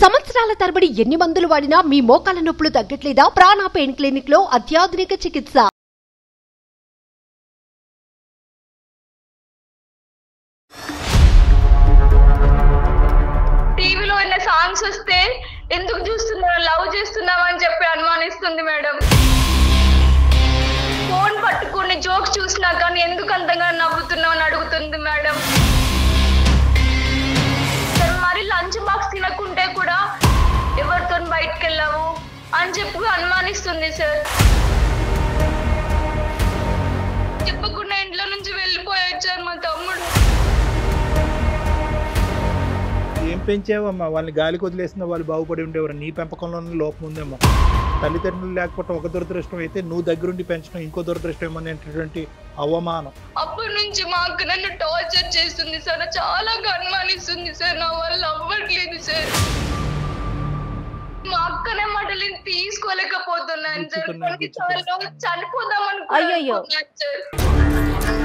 సంవత్సరాల తరబడి ఎన్ని మందులు వాడినా మీ మోకాల నొప్పులు తగ్గట్లేదా ప్రాణ పెయిన్ క్లినిక్ లో అత్యాధునిక చికిత్స టీవీలో ఉన్న సాంగ్స్ వస్తే ఎందుకు చూస్తున్నావు లవ్ చేస్తున్నావు అని చెప్పి అనుమానిస్తుంది మేడం ఫోన్ పట్టుకుని జోక్స్ చూసినా కానీ ఎందుకు అంతగా నవ్వుతున్నావు అని అడుగుతుంది మేడం సార్ మరి లంచ్ బాక్స్ తినకుంటే కూడా ఎవరితో బయటకు వెళ్ళావు అని చెప్పి అనుమానిస్తుంది సార్ చెప్పకుండా ఇంట్లో నుంచి వెళ్ళిపోయాడు సార్ మా తమ్ముడు ఏం పెంచావమ్మా వాళ్ళని గాలికి వదిలేసిన వాళ్ళు బాగుపడి ఉండేవారు నీ పెంపకంలోనే లోపం ఉందేమో తల్లిదండ్రులు లేకపోతే ఒక దురదృష్టం అయితే నువ్వు దగ్గరుండి పెంచడం ఇంకో దురదృష్టం అనేటటువంటి అవమానం అప్పటి నుంచి మా అక్క నన్ను టార్చర్ చేస్తుంది సార్ చాలా అనుమానిస్తుంది సార్ నా వల్ల అవ్వట్లేదు సార్ మా అక్కనే మాటలు తీసుకోలేకపోతున్నాను సార్ గుచ్చుతున్నాయి, కొన్నిసార్లు చనిపోదాం అయ్యయ్యో. అనుకున్నాను సార్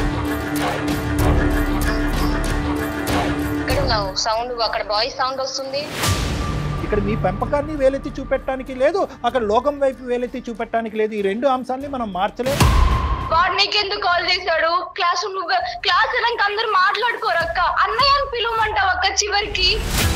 ఎక్కడ ఉన్నావు సౌండ్ అక్కడ బాయ్స్ సౌండ్ వస్తుంది ఇక్కడ నీ పెంపకాన్ని వేలెత్తి చూపెట్టడానికి లేదు అక్కడ లోకం వైపు వేలెత్తి చూపెట్టడానికి లేదు ఈ రెండు అంశాలని మనం మార్చలేదు వాడు నీకెందుకు కాల్ చేశాడు క్లాస్ రూమ్ క్లాస్ అయినాక అందరు మాట్లాడుకోరు అక్క అన్నయ్య అని పిలవమంటావు అక్క చివరికి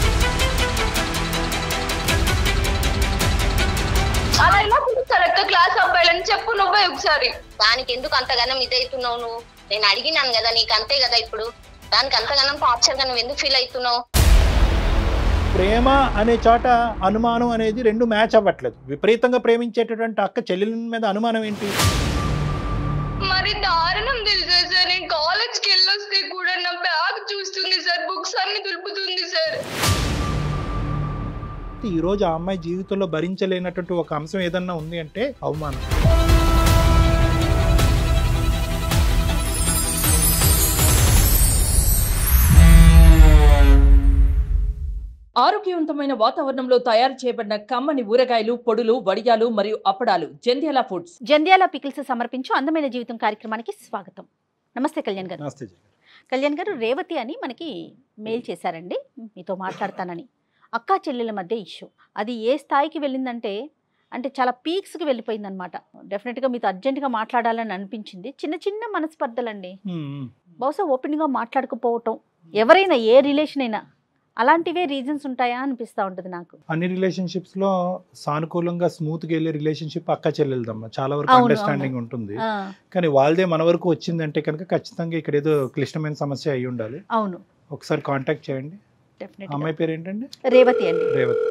అలా ఎలా పిలుస్తారు అక్క క్లాస్ అబ్బాయిలని చెప్పు నువ్వే ఒకసారి దానికి ఎందుకు అంతగానం ఇదవుతున్నావు నువ్వు నేను అడిగినాను కదా నీకు అంతే కదా ఇప్పుడు దానికి అంతగానం టార్చర్ గా నువ్వు ఎందుకు ఫీల్ అవుతున్నావు ప్రేమ అనే చోట అనుమానం అనేది రెండు మ్యాచ్ అవ్వట్లేదు విపరీతంగా ప్రేమించేటటువంటి అక్క చెల్లెల మీద అనుమానం ఏంటి మరి దారుణం తెలుసా సార్ నేను కాలేజ్కి వెళ్ళొస్తే కూడా నా బ్యాగ్ చూస్తుంది సార్ బుక్స్ అన్ని దులుపుతుంది సార్ ఈ రోజు ఆ అమ్మాయి జీవితంలో భరించలేనటువంటి ఒక అంశం ఏదన్నా ఉంది అంటే అవమానం ఆరోగ్యవంతమైన వాతావరణంలో తయారు చేయబడిన కమ్మని ఊరగాయలు పొడులు వడియాలు మరియు అప్పడాలు జంధ్యాల ఫుడ్స్ జంధ్యాల పికిల్స్ సమర్పించు అందమైన జీవితం కార్యక్రమానికి స్వాగతం నమస్తే కళ్యాణ్ గారు నమస్తే జయ. కళ్యాణ్ గారు రేవతి అని మనకి మెయిల్ చేశారండి మీతో మాట్లాడతానని అక్కా చెల్లెల మధ్య ఇష్యూ అది ఏ స్థాయికి వెళ్ళిందంటే అంటే చాలా పీక్స్కి వెళ్ళిపోయిందనమాట డెఫినెట్గా మీతో అర్జెంటుగా మాట్లాడాలని అనిపించింది చిన్న చిన్న మనస్పర్ధలండి ఉమ్, ఉమ్. బహుశా ఓపెన్గా మాట్లాడకపోవటం ఎవరైనా ఏ రిలేషన్ అయినా అలాంటివే రీజన్స్ ఉంటాయా అనిపిస్తూ ఉంటుంది నాకు అన్ని రిలేషన్షిప్స్ లో సానుకూలంగా స్మూత్ గా వెళ్ళే రిలేషన్షిప్ అక్క చెల్లెలదమ్మా చాలా వరకు అవును, అండర్స్టాండింగ్ ఉంటుంది ఆ, కానీ వాళ్ళదే మన వరకు వచ్చిందంటే కనుక ఖచ్చితంగా ఇక్కడ ఏదో క్లిష్టమైన సమస్య అయి ఉండాలి అవును ఒకసారి కాంటాక్ట్ చేయండి డెఫినెట్ అమ్మాయి పేరు ఏంటండి రేవతి అండి రేవతి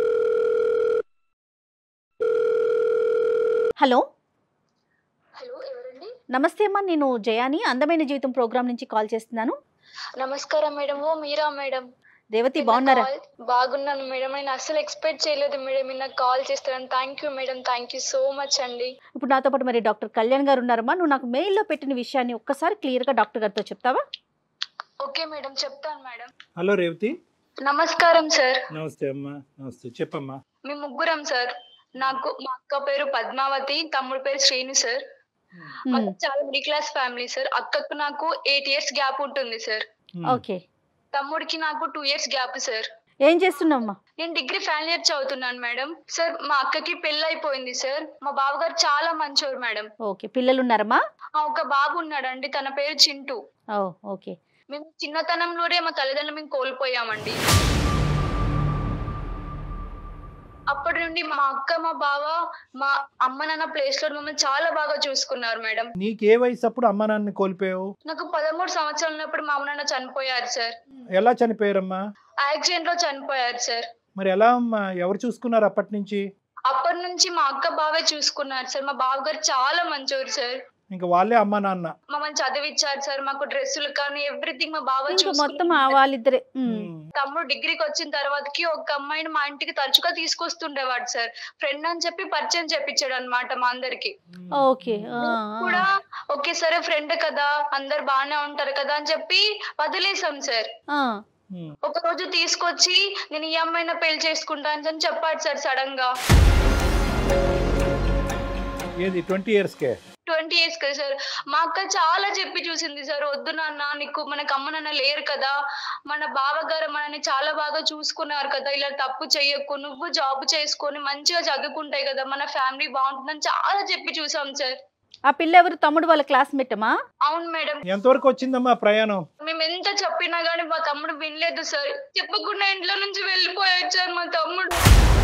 హలో హలో ఎవరండి నమస్తే అమ్మా నేను జయాని అందమైన జీవితం ప్రోగ్రామ్ నుంచి కాల్ చేస్తున్నాను నమస్కారం మేడం ఓ మీరా మేడం రేవతి నిన్న బాగున్నారా కాల్- బాగున్నాను మేడం నేను అసలు ఎక్స్పెక్ట్ చేయలేదు మేడం మీరు నాకు కాల్ చేస్తారని thank you madam thank you so much అండి ఇప్పుడు నాతో పాటు మరి డాక్టర్ కళ్యాణ్ గారు ఉన్నారమ్మా నువ్వు నాకు మెయిల్లో పెట్టిన విషయాన్ని ఒక్కసారి క్లియర్గా డాక్టర్ గారితో చెప్తావా ఓకే మేడం చెప్తాను మేడం హలో రేవతి నమస్కారం సార్ నమస్తే అమ్మా నమస్తే చెప్పమ్మా మీ ముగ్గురం సార్ నాకు మా అక్క పేరు పద్మావతి తమ్ముడు పేరు శ్రీను సార్ మాకు చాలా మిడిల్ క్లాస్ ఫ్యామిలీ సార్ అక్కకు నాకు ఎయిట్ ఇయర్స్ గ్యాప్ ఉంటుంది సార్ ఉమ్. ఓకే తమ్ముడికి నాకు టూ ఇయర్స్ గ్యాప్ సార్ ఏం చేస్తున్నావమ్మా నేను డిగ్రీ ఫైనల్ ఇయర్ చదువుతున్నాను మేడం సార్ మా అక్కకి పెళ్లి అయిపోయింది సార్ మా బావగారు చాలా మంచోరు మేడం ఓకే పిల్లలు ఉన్నారమ్మా ఆ ఒక బాబు ఉన్నాడండి తన పేరు చింటూ ఓ ఓకే మేము చిన్నతనంలోనే మా తల్లిదండ్రులు మేము కోల్పోయామండి అప్పటి నుండి మా అక్క మా బావ మా అమ్మ నాన్న ప్లేస్ లో మమ్మల్ని చాలా బాగా చూసుకున్నారు మేడం నీకు ఏ వయసు అప్పుడు అమ్మా నాన్నని కోల్పోయావు నాకు పదమూడు సంవత్సరాలు ఉన్నప్పుడు మా అమ్మ నాన్న చనిపోయారు సార్ ఎలా చనిపోయారమ్మా యాక్సిడెంట్ లో చనిపోయారు సార్ మరి ఎలా అమ్మా ఎవరు చూసుకున్నారు అప్పటి నుంచి అప్పటి నుంచి మా అక్క బావే చూసుకున్నారు సార్ మా బావగారు చాలా మంచోరు సార్ ఇంకా వాళ్ళే అమ్మా నాన్న మమ్మల్ని చదివిచ్చారు సార్ మాకు డ్రెస్సులు కానీ ఎవ్రీథింగ్ మా బావ ఇంకా మొత్తం చూసుకున్నారు. ఆ వాళ్ళిద్దరే ఉమ్. ఉమ్. తమ్ముడు డిగ్రీకి వచ్చిన తర్వాతకి ఒక అమ్మాయిని మా ఇంటికి తరచుగా తీసుకొస్తుండేవాడు సార్ ఫ్రెండ్ అని చెప్పి పరిచయం చేపించాడు అనమాట మా అందరికి ఓకే ఆ, ఆ. కూడా ఓకే సరే ఫ్రెండ్ కదా అందరు బాగానే ఉంటారు కదా అని చెప్పి వదిలేసాం సార్ ఆ, ఉమ్. ఒక రోజు తీసుకొచ్చి నేను ఈ అమ్మాయిని పెళ్లి చేసుకుంటాను అని చెప్పాడు సార్ సడన్ గా ఏది ట్వంటీ ఇయర్స్కే ట్వంటీ ఇయర్స్ కదా సార్ మా అక్క చాలా చెప్పి చూసింది సార్ వద్దు నాన్న నీకు మనకు అమ్మ నాన్న లేరు కదా మన బావగారు మనని చాలా బాగా చూసుకున్నారు కదా ఇలా తప్పు చెయ్యకు నువ్వు జాబ్ చేసుకొని మంచిగా చదువుకుంటాయి కదా మన ఫ్యామిలీ బాగుంటుందని చాలా చెప్పి చూసాం సార్ ఆ పిల్ల ఎవరు తమ్ముడు వాళ్ళ క్లాస్మేట్ అమ్మా అవును మేడం ఎంతవరకు వచ్చిందమ్మా ప్రయాణం మేము ఎంత చెప్పినా గానీ మా తమ్ముడు వినలేదు సార్ చెప్పకుండా ఇంట్లో నుంచి వెళ్ళిపోయాడు సార్ మా తమ్ముడు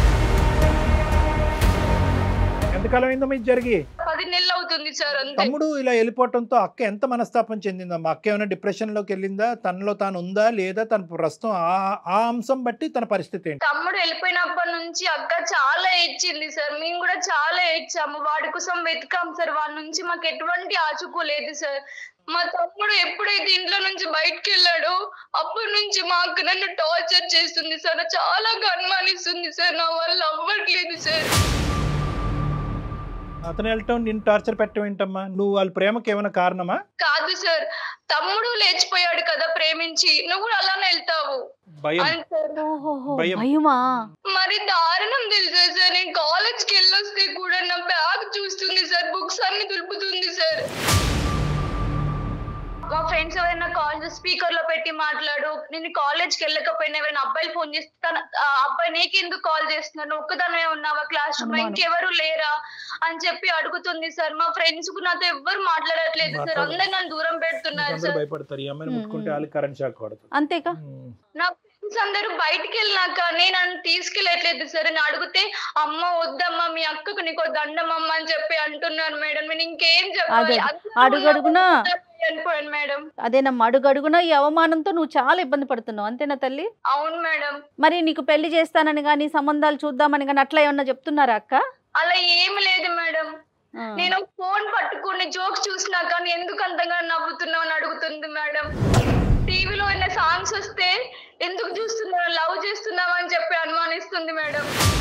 ఎంతకాలం అయిందమ్మా ఇది జరిగి పది నెలలు అవుతుంది సార్ అంతే తమ్ముడు ఇలా వెళ్ళిపోవటంతో అక్క ఎంత మనస్తాపం చెందిందమ్మా అక్క ఏమైనా డిప్రెషన్లోకి వెళ్ళిందా తనలో తాను ఉందా లేదా తన ప్రస్తుతం ఆ ఆ అంశం బట్టి తన పరిస్థితి ఏంటి తమ్ముడు వెళ్ళిపోయినప్పటి నుంచి అక్క చాలా ఏడ్చింది సార్ మేము కూడా చాలా ఏడ్చాము వాడి కోసం వెతికాం సార్ వాడి నుంచి మాకు ఎటువంటి ఆచుకో లేదు సార్ మా తమ్ముడు ఎప్పుడైతే ఇంట్లో నుంచి బయటకు వెళ్ళాడో అప్పటి నుంచి మా అక్క నన్ను టార్చర్ చేస్తుంది సార్ చాలా అనుమానిస్తుంది సార్ నా వల్ల అవ్వట్లేదు సార్ అతను వెళ్ళటం నిన్ను టార్చర్ పెట్టడం ఏంటమ్మా నువ్వు వాళ్ళ ప్రేమకి ఏమైనా కారణమా కాదు సార్ తమ్ముడు లేచిపోయాడు కదా ప్రేమించి నువ్వు కూడా అలానే వెళ్తావు భయం అని సార్ ఓహోహో భయం. భయమా మరి దారుణం తెలుసా సార్ నేను కాలేజ్కి వెళ్ళొస్తే కూడా నా బ్యాగ్ చూస్తుంది సార్ బుక్స్ అన్ని దులుపుతుంది సార్ మా ఫ్రెండ్స్ ఎవరైనా కాల్ స్పీకర్ లో పెట్టి మాట్లాడు నేను కాలేజ్కి వెళ్ళకపోయినా ఎవరైనా అబ్బాయిలు ఫోన్ చేస్తే తన ఆ అబ్బాయి నీకెందుకు కాల్ చేస్తున్నాను ఒక్కదానే ఉన్నావా క్లాస్ రూమ్ లో అనుమానం. ఇంకెవరు లేరా అని చెప్పి అడుగుతుంది సార్ మా ఫ్రెండ్స్ కు నాతో ఎవ్వరు మాట్లాడట్లేదు సార్ మాట్లాడ- అందరు నన్ను దూరం పెడుతున్నారు అందరూ సార్ భయపడతారు ఈ అమ్మాయిని ఉమ్, ముట్టుకుంటే ఉమ్. వాళ్ళకి కరెంట్ షాక్ కొడుతుంది అంతేగా ఉమ్. నా ఫ్రెండ్స్ అందరూ బయటికి వెళ్ళినాక నేను నన్ను తీసుకెళ్ళట్లేదు సార్ అని అడిగితే అమ్మ వద్దమ్మా మీ అక్కకు నీకు దండం అమ్మ అని చెప్పి అంటున్నారు మేడం నేను ఇంకేం చెప్పాలి అదే, అందరూ అడుగడుగునా చనిపోయాను మేడం అదేనమ్మా అడుగడుగునా ఈ అవమానంతో నువ్వు చాలా ఇబ్బంది పడుతున్నావు అంతేనా తల్లి అవును మేడం మరి నీకు పెళ్లి చేస్తానని కానీ సంబంధాలు చూద్దామని కానీ అట్లా ఏమన్నా చెప్తున్నారా అక్క అలా ఏమి లేదు మేడం ఆ. నేను ఫోన్ పట్టుకుని జోక్స్ చూసినా కానీ ఎందుకు అంతగా నవ్వుతున్నావు అని అడుగుతుంది మేడం టీవీలో ఏమైనా సాంగ్స్ వస్తే ఎందుకు చూస్తున్నావు లవ్ చేస్తున్నావు అని చెప్పి అనుమానిస్తుంది మేడం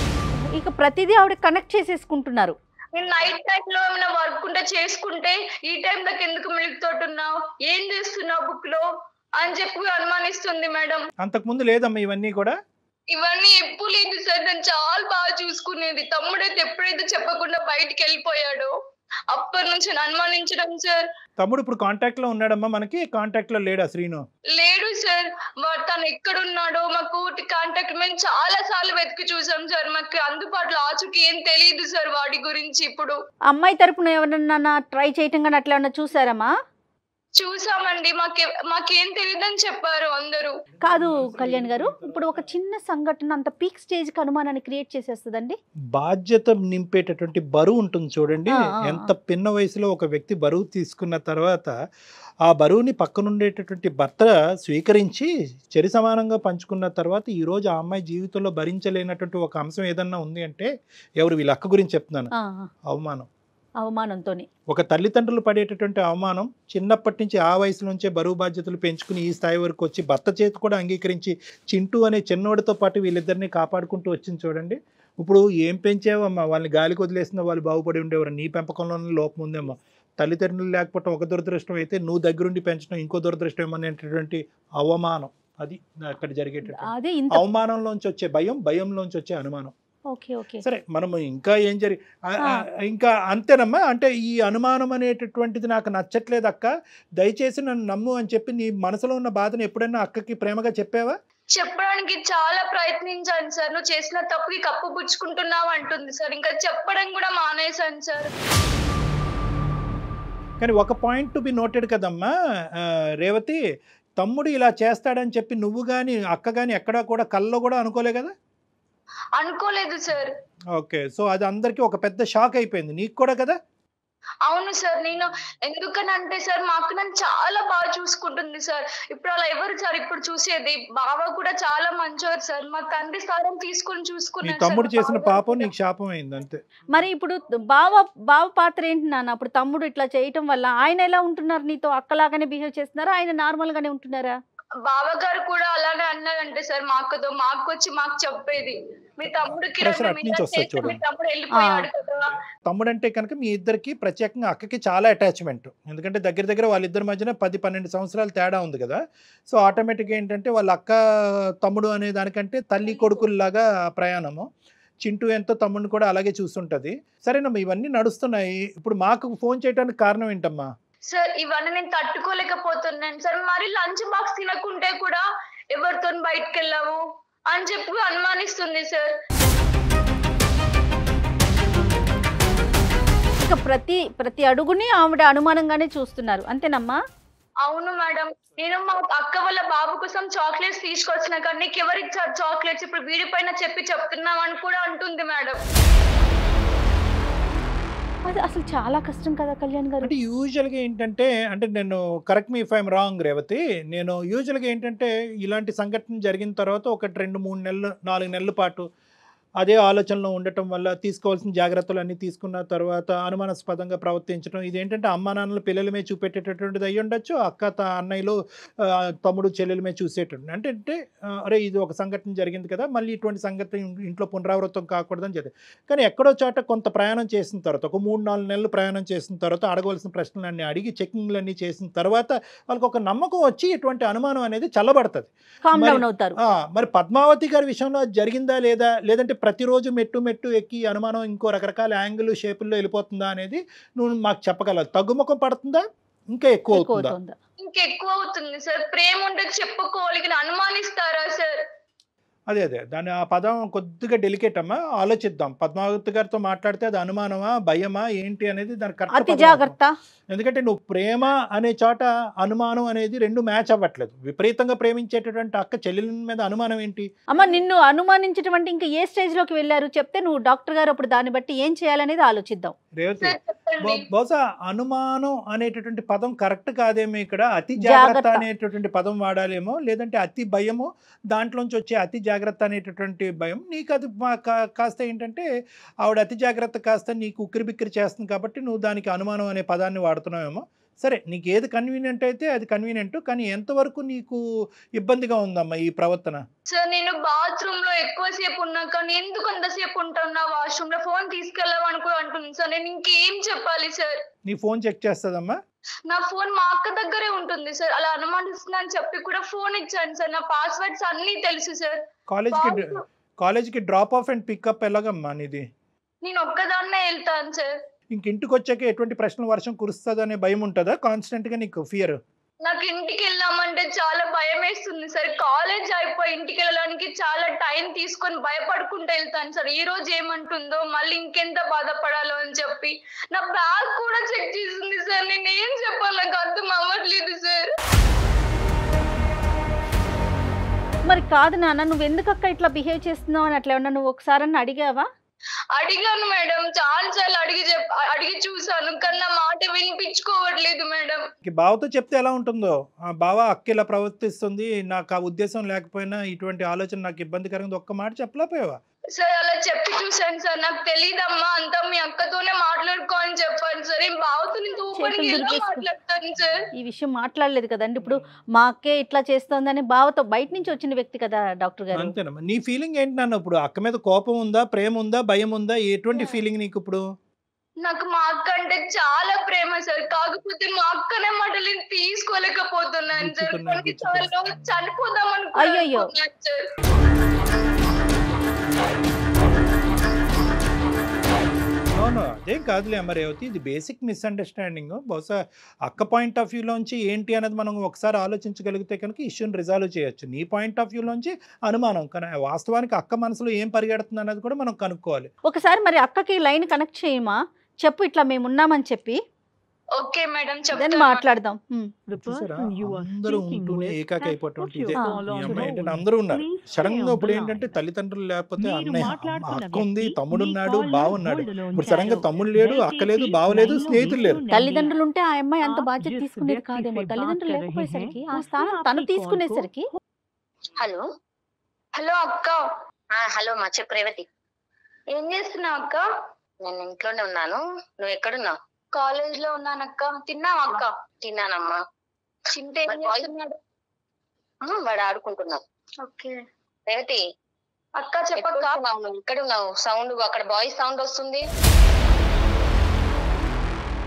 ఇక ప్రతిదీ ఆవిడ కనెక్ట్ చేసేసుకుంటున్నారు నేను నైట్ టైం లో ఏమైనా వర్క్ ఉంటే చేసుకుంటే ఈ టైం దాకా ఎందుకు మిల్క్ తోటి ఉన్నావు ఏం చేస్తున్నావు బుక్ లో అని చెప్పి అనుమానిస్తుంది మేడం అంతకుముందు లేదమ్మా ఇవన్నీ కూడా ఇవన్నీ ఎప్పుడు లేదు సార్ నన్ను చాలా బాగా చూసుకునేది తమ్ముడైతే ఎప్పుడైతే చెప్పకుండా బయటికి వెళ్ళిపోయాడో అప్పటి నుంచి నన్ను అనుమానించడం సార్ తమ్ముడు ఇప్పుడు కాంటాక్ట్ లో ఉన్నాడమ్మా మనకి కాంటాక్ట్ లో లేడా శ్రీను లేడు సార్ వా- తను ఎక్కడున్నాడో మాకు కాంటాక్ట్ మేము చాలా సార్లు వెతికి చూసాం సార్ మాకు అందుబాటులో ఆచుకి ఏం తెలియదు సార్ వాడి గురించి ఇప్పుడు అమ్మాయి తరపున ఎవరన్నా ట్రై చేయటం కానీ అట్లా ఏమన్నా చూసారమ్మా చూసామండి మాకే మాకేం తెలియదని చెప్పారు అందరూ కాదు కళ్యాణ్ గారు ఇప్పుడు ఒక చిన్న సంఘటన అంత పీక్ స్టేజ్ కి అనుమానాన్ని క్రియేట్ చేసేస్తుందండి బాధ్యత నింపేటటువంటి బరువు ఉంటుంది చూడండి ఆ, ఆ, ఆ. ఎంత పిన్న వయసులో ఒక వ్యక్తి బరువు తీసుకున్న తర్వాత ఆ బరువుని పక్కనుండేటటువంటి భర్త స్వీకరించి చెరి సమానంగా పంచుకున్న తర్వాత ఈరోజు ఆ అమ్మాయి జీవితంలో భరించలేనటువంటి ఒక అంశం ఏదన్నా ఉంది అంటే ఎవరు వీళ్ళ అక్క గురించి చెప్తున్నాను ఆ, ఆ, అవమానం అవమానంతోనే ఒక తల్లిదండ్రులు పడేటటువంటి అవమానం చిన్నప్పటి నుంచి ఆ వయసు నుంచే బరువు బాధ్యతలు పెంచుకుని ఈ స్థాయి వరకు వచ్చి భర్త చేతి కూడా అంగీకరించి చింటూ అనే చిన్నోడితో పాటు వీళ్ళిద్దరిని కాపాడుకుంటూ వచ్చింది చూడండి ఇప్పుడు ఏం పెంచావమ్మా వాళ్ళని గాలికి వదిలేసిన వాళ్ళు బాగుపడి ఉండేవారు నీ పెంపకంలోనే లోపం ఉందేమ్మా తల్లిదండ్రులు లేకపోవటం ఒక దురదృష్టం అయితే నువ్వు దగ్గరుండి పెంచడం ఇంకో దురదృష్టం అనేటటువంటి అవమానం అది అక్కడ జరిగేటటువంటి అదే ఇంత అవమానంలోంచి వచ్చే భయం భయంలోంచి వచ్చే అనుమానం ఓకే ఓకే సరే మనం ఇంకా ఏం జరిగి ఆ, ఆ. ఆ, ఇంకా అంతేనమ్మా అంటే ఈ అనుమానం అనేటటువంటిది నాకు నచ్చట్లేదు అక్క దయచేసి నన్ను నమ్ము అని చెప్పి నీ మనసులో ఉన్న బాధను ఎప్పుడైనా అక్కకి ప్రేమగా చెప్పావా చెప్పడానికి చాలా ప్రయత్నించాను సార్ నువ్వు చేసిన తప్పుకి కప్పు పుచ్చుకుంటున్నావు అంటుంది సార్ ఇంకా చెప్పడం కూడా మానేశాను సార్ కానీ ఒక పాయింట్ టు బి నోటెడ్ కదమ్మా ఆ, రేవతి తమ్ముడు ఇలా చేస్తాడని చెప్పి నువ్వు కానీ అక్క కానీ ఎక్కడా కూడా కల్లో కూడా అనుకోలే కదా అనుకోలేదు సార్ ఓకే సో అది అందరికీ ఒక పెద్ద షాక్ అయిపోయింది నీకు కూడా కదా అవును సార్ నేను ఎందుకనంటే సార్ మా అక్క నన్ను చాలా బాగా చూసుకుంటుంది సార్ ఇప్పుడు అలా ఎవరు సార్ ఇప్పుడు చూసేది బావ కూడా చాలా మంచివారు సార్ మా తండ్రి స్థానం తీసుకొని నీ చూసుకున్నారు తమ్ముడు సార్. చేసిన బావ పాపం కూడా. నీకు శాపం అయింది అంతే మరి ఇప్పుడు బావ బావ పాత్ర ఏంటి నాన్న అప్పుడు తమ్ముడు ఇట్లా చేయటం వల్ల ఆయన ఎలా ఉంటున్నారు నీతో అక్కలాగానే బిహేవ్ చేస్తున్నారా ఆయన నార్మల్ గానే ఉంటున్నారా బావగారు కూడా అలానే అన్నారంటే సార్ మా అక్కతో మా అక్క వచ్చి మాకు చెప్పేది మీ తమ్ముడికి Pressure రెండు అటు నుంచి మీద వస్తది చేస్తే మీ చూడండి. తమ్ముడు వెళ్ళిపోయాడు కదా తమ్ముడు అంటే కనుక మీ ఇద్దరికి ప్రత్యేకంగా అక్కకి చాలా అటాచ్మెంట్ ఎందుకంటే దగ్గర దగ్గర వాళ్ళిద్దరి మధ్యన పది పన్నెండు సంవత్సరాలు తేడా ఉంది కదా సో ఆటోమేటిక్గా ఏంటంటే వాళ్ళ అక్క తమ్ముడు అనే దానికంటే తల్లి కొడుకుల్లాగా ప్రయాణము చింటూ ఎంతో తమ్ముడిని కూడా అలాగే చూస్తుంటది సరేనమ్మా ఇవన్నీ నడుస్తున్నాయి ఇప్పుడు మాకు ఫోన్ చేయడానికి కారణం ఏంటమ్మా సార్ ఇవన్నీ నేను తట్టుకోలేకపోతున్నాను సార్ మరి లంచ్ బాక్స్ తినకుంటే కూడా ఎవరితో బయటకు వెళ్ళావు అని చెప్పి అనుమానిస్తుంది సార్ ఇక ప్రతి ప్రతి అడుగుని ఆవిడ అనుమానంగానే చూస్తున్నారు అంతేనమ్మా అవును మేడం నేను మా అక్క వాళ్ళ బాబు కోసం చాక్లెట్స్ తీసుకొచ్చిన కానీ నీకు ఎవరు ఇచ్చారు చాక్లెట్స్ ఇప్పుడు వీడి పైన చెప్పి చెప్తున్నావు అని కూడా అంటుంది మేడం అది అసలు చాలా కష్టం కదా కళ్యాణ్ గారు అంటే యూజువల్గా ఏంటంటే అంటే నేను correct me if I'm wrong Revathi నేను యూజువల్గా ఏంటంటే ఇలాంటి సంఘటన జరిగిన తర్వాత ఒకటి రెండు మూడు నెలలు నాలుగు నెలల పాటు అదే ఆలోచనలో ఉండటం వల్ల తీసుకోవాల్సిన జాగ్రత్తలు అన్నీ తీసుకున్న తర్వాత అనుమానాస్పదంగా ప్రవర్తించడం ఇదేంటంటే అమ్మా నాన్నలు పిల్లల మీద చూపెట్టేటటువంటిది అయ్యి ఉండొచ్చు అక్క త అన్నయ్యలు ఆ, తమ్ముడు చెల్లెల మీద చూసేటటువంటి అంటే అంటే ఆ, అరే ఇది ఒక సంఘటన జరిగింది కదా మళ్ళీ ఇటువంటి సంఘటన ఇంట్లో పునరావృతం కాకూడదని చెప్పి కానీ ఎక్కడో చోట కొంత ప్రయాణం చేసిన తర్వాత ఒక మూడు నాలుగు నెలలు ప్రయాణం చేసిన తర్వాత అడగవలసిన ప్రశ్నలన్నీ అడిగి చెకింగ్లన్నీ చేసిన తర్వాత వాళ్ళకి ఒక నమ్మకం వచ్చి ఇటువంటి అనుమానం అనేది చల్లబడుతుంది కామ్ మరి- డౌన్ అవుతారు ఆ, మరి పద్మావతి గారి విషయంలో అది జరిగిందా లేదా లేదంటే ప్రతిరోజు మెట్టు మెట్టు ఎక్కి అనుమానం ఇంకో రకరకాల యాంగిల్ షేపుల్లో వెళ్ళిపోతుందా అనేది నువ్వు మాకు చెప్పగలవు తగ్గుముఖం పడుతుందా ఇంకా ఎక్కువ ఎక్కువ అవుతుందా అవుతుందా ఇంకెక్కువ అవుతుంది సార్ ప్రేమ ఉంటే చెప్పుకోవాలి అనుమానిస్తారా సార్ అదే అదే దాని ఆ పదం కొద్దిగా డెలికేట్ అమ్మా ఆలోచిద్దాం పద్మావతి గారితో మాట్లాడితే అది అనుమానమా భయమా ఏంటి అనేది దాని కరెక్ట్ అతి పదం జాగ్రత్త ఎందుకంటే నువ్వు ప్రేమ అనే చోట అనుమానం అనేది రెండు మ్యాచ్ అవ్వట్లేదు విపరీతంగా ప్రేమించేటటువంటి అక్క చెల్లెల మీద అనుమానం ఏంటి అమ్మ నిన్ను అనుమానించటువంటి ఇంకా ఏ స్టేజ్ లోకి వెళ్ళారు చెప్తే నువ్వు డాక్టర్ గారు అప్పుడు దాన్ని బట్టి ఏం చేయాలనేది ఆలోచిద్దాం రేవతి సార్ చెప్పండి బహు- బహుశా అనుమానం అనేటటువంటి పదం కరెక్ట్ కాదేమో ఇక్కడ అతి జాగ్రత్త జాగ్రత్త. అనేటటువంటి పదం వాడాలేమో లేదంటే అతి భయము దాంట్లోంచి వచ్చే అతి జాగ్రత్త అనేటటువంటి భయం నీకు అది మా- కా- కాస్త ఏంటంటే ఆవిడ అతి జాగ్రత్త కాస్త నీకు ఉక్కిరి బిక్కిరి చేస్తుంది కాబట్టి నువ్వు దానికి అనుమానం అనే పదాన్ని వాడుతున్నావేమో సరే నీకు ఏది కన్వీనియంట్ అయితే అది కన్వీనియంట్ కానీ ఎంతవరకు నీకు ఇబ్బందిగా ఉందమ్మా ఈ ప్రవర్తన సార్ నేను బాత్రూమ్ లో ఎక్కువసేపు ఉన్నా కానీ ఎందుకు అంతసేపు ఉంటున్నా వాష్రూమ్ లో ఫోన్ తీసుకెళ్ళామని కూడా అంటుంది సార్ నేను ఇంకేం చెప్పాలి సార్ నీ ఫోన్ చెక్ చేస్తుందమ్మా నా ఫోన్ మా అక్క దగ్గరే ఉంటుంది సార్ అలా అనుమానిస్తున్నా అని చెప్పి కూడా ఫోన్ ఇచ్చాను సార్ నా పాస్వర్డ్స్ అన్ని తెలుసు సార్ కాలేజ్కి బాత్రూమ్- కాలేజ్కి డ్రాప్ ఆఫ్ అండ్ పికప్ ఎలాగమ్మా నీది నేను ఒక్కదాన్నే వెళ్తాను సార్ ఇంక ఇంటికి వచ్చాక ఎటువంటి ప్రశ్నలు వర్షం కురుస్తుంది అనే భయం ఉంటుందా కాన్స్టెంట్గా నీకు ఫియర్ నాకు ఇంటికి వెళ్ళామంటే చాలా భయం వేస్తుంది సార్ కాలేజ్ అయిపోయి ఇంటికి వెళ్ళడానికి చాలా టైం తీసుకొని భయపడుకుంటూ వెళ్తాను సార్ ఈ రోజు ఏమంటుందో మళ్ళీ ఇంకెంత బాధపడాలో అని చెప్పి నా బ్యాగ్ కూడా చెక్ చేసింది సార్ నేను ఏం చెప్పాలి నాకు అర్థం అవ్వట్లేదు సార్ మరి కాదు నాన్న నువ్వు ఎందుకు అక్క ఇట్లా బిహేవ్ చేస్తున్నావు అని అట్లా ఏమన్నా నువ్వు ఒకసారి అడిగావా అడిగాను మేడం చాలా సార్లు అడిగి చెప్ అడిగి చూసాను కానీ నా మాట వినిపించుకోవట్లేదు మేడం ఈ బావతో చెప్తే ఎలా ఉంటుందో ఆ బావ అక్క ఇలా ప్రవర్తిస్తుంది నాకు ఆ ఉద్దేశం లేకపోయినా ఇటువంటి ఆలోచన నాకు ఇబ్బందికరంగా ఉంది. ఒక్క మాట చెప్పలేకపోయావా సార్ అలా చెప్పి చూసాను సార్ నాకు తెలియదమ్మా అంతా మీ అక్కతోనే మాట్లాడుకో అని చెప్పాను సార్ ఏం బావుతూ నేను ఊపరికి చేతులు ఎలా దులిపేసుకో. మాట్లాడతాను సార్ ఈ విషయం మాట్లాడలేదు కదండి ఇప్పుడు మా అక్కే ఇట్లా చేస్తోందని బావతో బయట నుంచి వచ్చిన వ్యక్తి కదా డాక్టర్ గారు అంతేనమ్మా నీ ఫీలింగ్ ఏంటి నాన్న ఇప్పుడు అక్క మీద కోపం ఉందా ప్రేమ ఉందా భయం ఉందా ఎటువంటి ఫీలింగ్ నీకు ఇప్పుడు నాకు మా అక్క అంటే చాలా ప్రేమ సార్ కాకపోతే మా అక్కనే మాటలు నేను తీసుకోలేకపోతున్నాను సార్ గుచ్చుతున్నాయి, కొన్ని సార్లు చనిపోదామని కూడా అయ్యయ్యో. అనుకున్నాను సార్ అవును అదేం కాదులే అమ్మ రేవతి ఇది బేసిక్ మిస్అండర్స్టాండింగ్ బహుశా అక్క పాయింట్ ఆఫ్ వ్యూలోంచి ఏంటి అనేది మనం ఒకసారి ఆలోచించగలిగితే కనుక ఇష్యూని రిజాల్వ్ చేయొచ్చు నీ పాయింట్ ఆఫ్ వ్యూలోంచి అనుమానం కానీ వాస్తవానికి అక్క మనసులో ఏం పరిగెడుతుంది అనేది కూడా మనం కనుక్కోవాలి ఒకసారి మరి అక్కకి లైన్ కనెక్ట్ చేయమా చెప్పు ఇట్లా మేము ఉన్నామని చెప్పి ఓకే మేడం దాన్ని చెప్తాను మాట్లాడదాం హ్మ్. చూసారా అందరూ ఉంటూనే ఏకాక అయిపోవటం ఇదే Ah. ఈ అమ్మాయి ఏంటంటే అందరూ ఉన్నారు సడన్ గా ఇప్పుడు ఏంటంటే తల్లిదండ్రులు లేకపోతే అన్నయ్య అమ్మ, అక్క ఉంది తమ్ముడు ఉన్నాడు బావున్నాడు ఇప్పుడు సడన్ గా తమ్ముడు లేడు అక్క లేదు బావ లేదు స్నేహితులు లేరు తల్లిదండ్రులు ఉంటే ఆ అమ్మాయి అంత आप బాధ్యత जिस తీసుకునేది व्यक्ति కాదేమో से తల్లిదండ్రులు बात कर रहे లేకపోయేసరికి हैं, ఆ उसने స్థానం తను आपकी call को- తీసుకునేసరికి హలో హలో అక్క ఆ, హలో మా చెప్పు రేవతి ఏం చేస్తున్నావు అక్క నేను ఇంట్లోనే ఉన్నాను నువ్వు ఎక్కడున్నావు కాలేజ్ లో ఉన్నాను అక్క తిన్నావా అక్క తిన్నానమ్మా చింటే ఏం మరి boy- చేస్తున్నాడు ఆ, వాడు ఆడుకుంటున్నావు ఓకే రేవతి అక్క చెప్పక్క ఎక్కడున్నావు నువ్వు ఎక్కడున్నావు సౌండ్ అక్కడ బాయ్స్ సౌండ్ వస్తుంది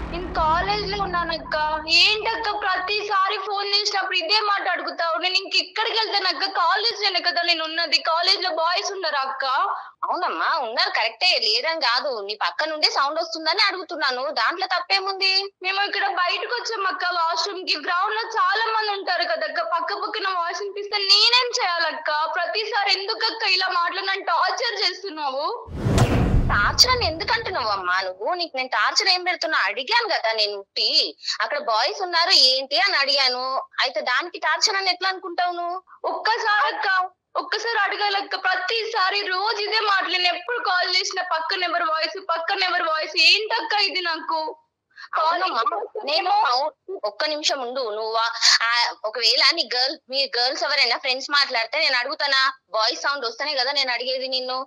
నేను కాలేజ్ లో ఉన్నానక్క ఏంటక్క ప్రతిసారి ఫోన్ చేసినప్పుడు ఇదే మాట అడుగుతావు నేను ఇంక ఇక్కడికి వెళ్తానక్క కాలేజ్ లోనే కదా నేను ఉన్నది కాలేజ్ లో బాయ్స్ ఉన్నారా అక్క అవునమ్మా ఉన్నారు కరెక్టే లేదని కాదు నీ పక్క నుండి సౌండ్ వస్తుందని అడుగుతున్నాను దాంట్లో తప్పేముంది మేము ఇక్కడ బయటకు వచ్చాం అక్క వాష్రూమ్ కి గ్రౌండ్ లో చాలా మంది ఉంటారు కదక్క పక్క పక్కన వాయిస్ వినిపిస్తే నేనేం చేయాలక్క ప్రతిసారి ఎందుకక్క ఇలా మాటలు నన్ను టార్చర్ చేస్తున్నావు టార్చర్ అని ఎందుకు అంటున్నావు అమ్మా నువ్వు నీకు నేను టార్చర్ ఏం పెడుతున్నా అడిగాను కదా నేను ఉట్టి అక్కడ బాయ్స్ ఉన్నారు ఏంటి అని అడిగాను అయితే దానికి టార్చర్ అని ఎట్లా అనుకుంటావు నువ్వు ఒక్కసారి అక్క ఒక్కసారి అడగాలక్క ప్రతిసారి రోజు ఇదే మాటలు నేను ఎప్పుడు కాల్ చేసిన పక్కన ఎవరి వాయిస్ పక్కన ఎవరి వాయిస్ ఏంటక్క ఇది నాకు అవునమ్మా నేను అవు- ఒక్క నిమిషం ఉండు నువ్వు ఆ- ఆ ఒకవేళ నీ గర్ల్ మీ గర్ల్స్ ఎవరైనా ఫ్రెండ్స్ మాట్లాడితే నేను అడుగుతానా బాయ్స్ సౌండ్ వస్తేనే కదా నేను అడిగేది నిన్ను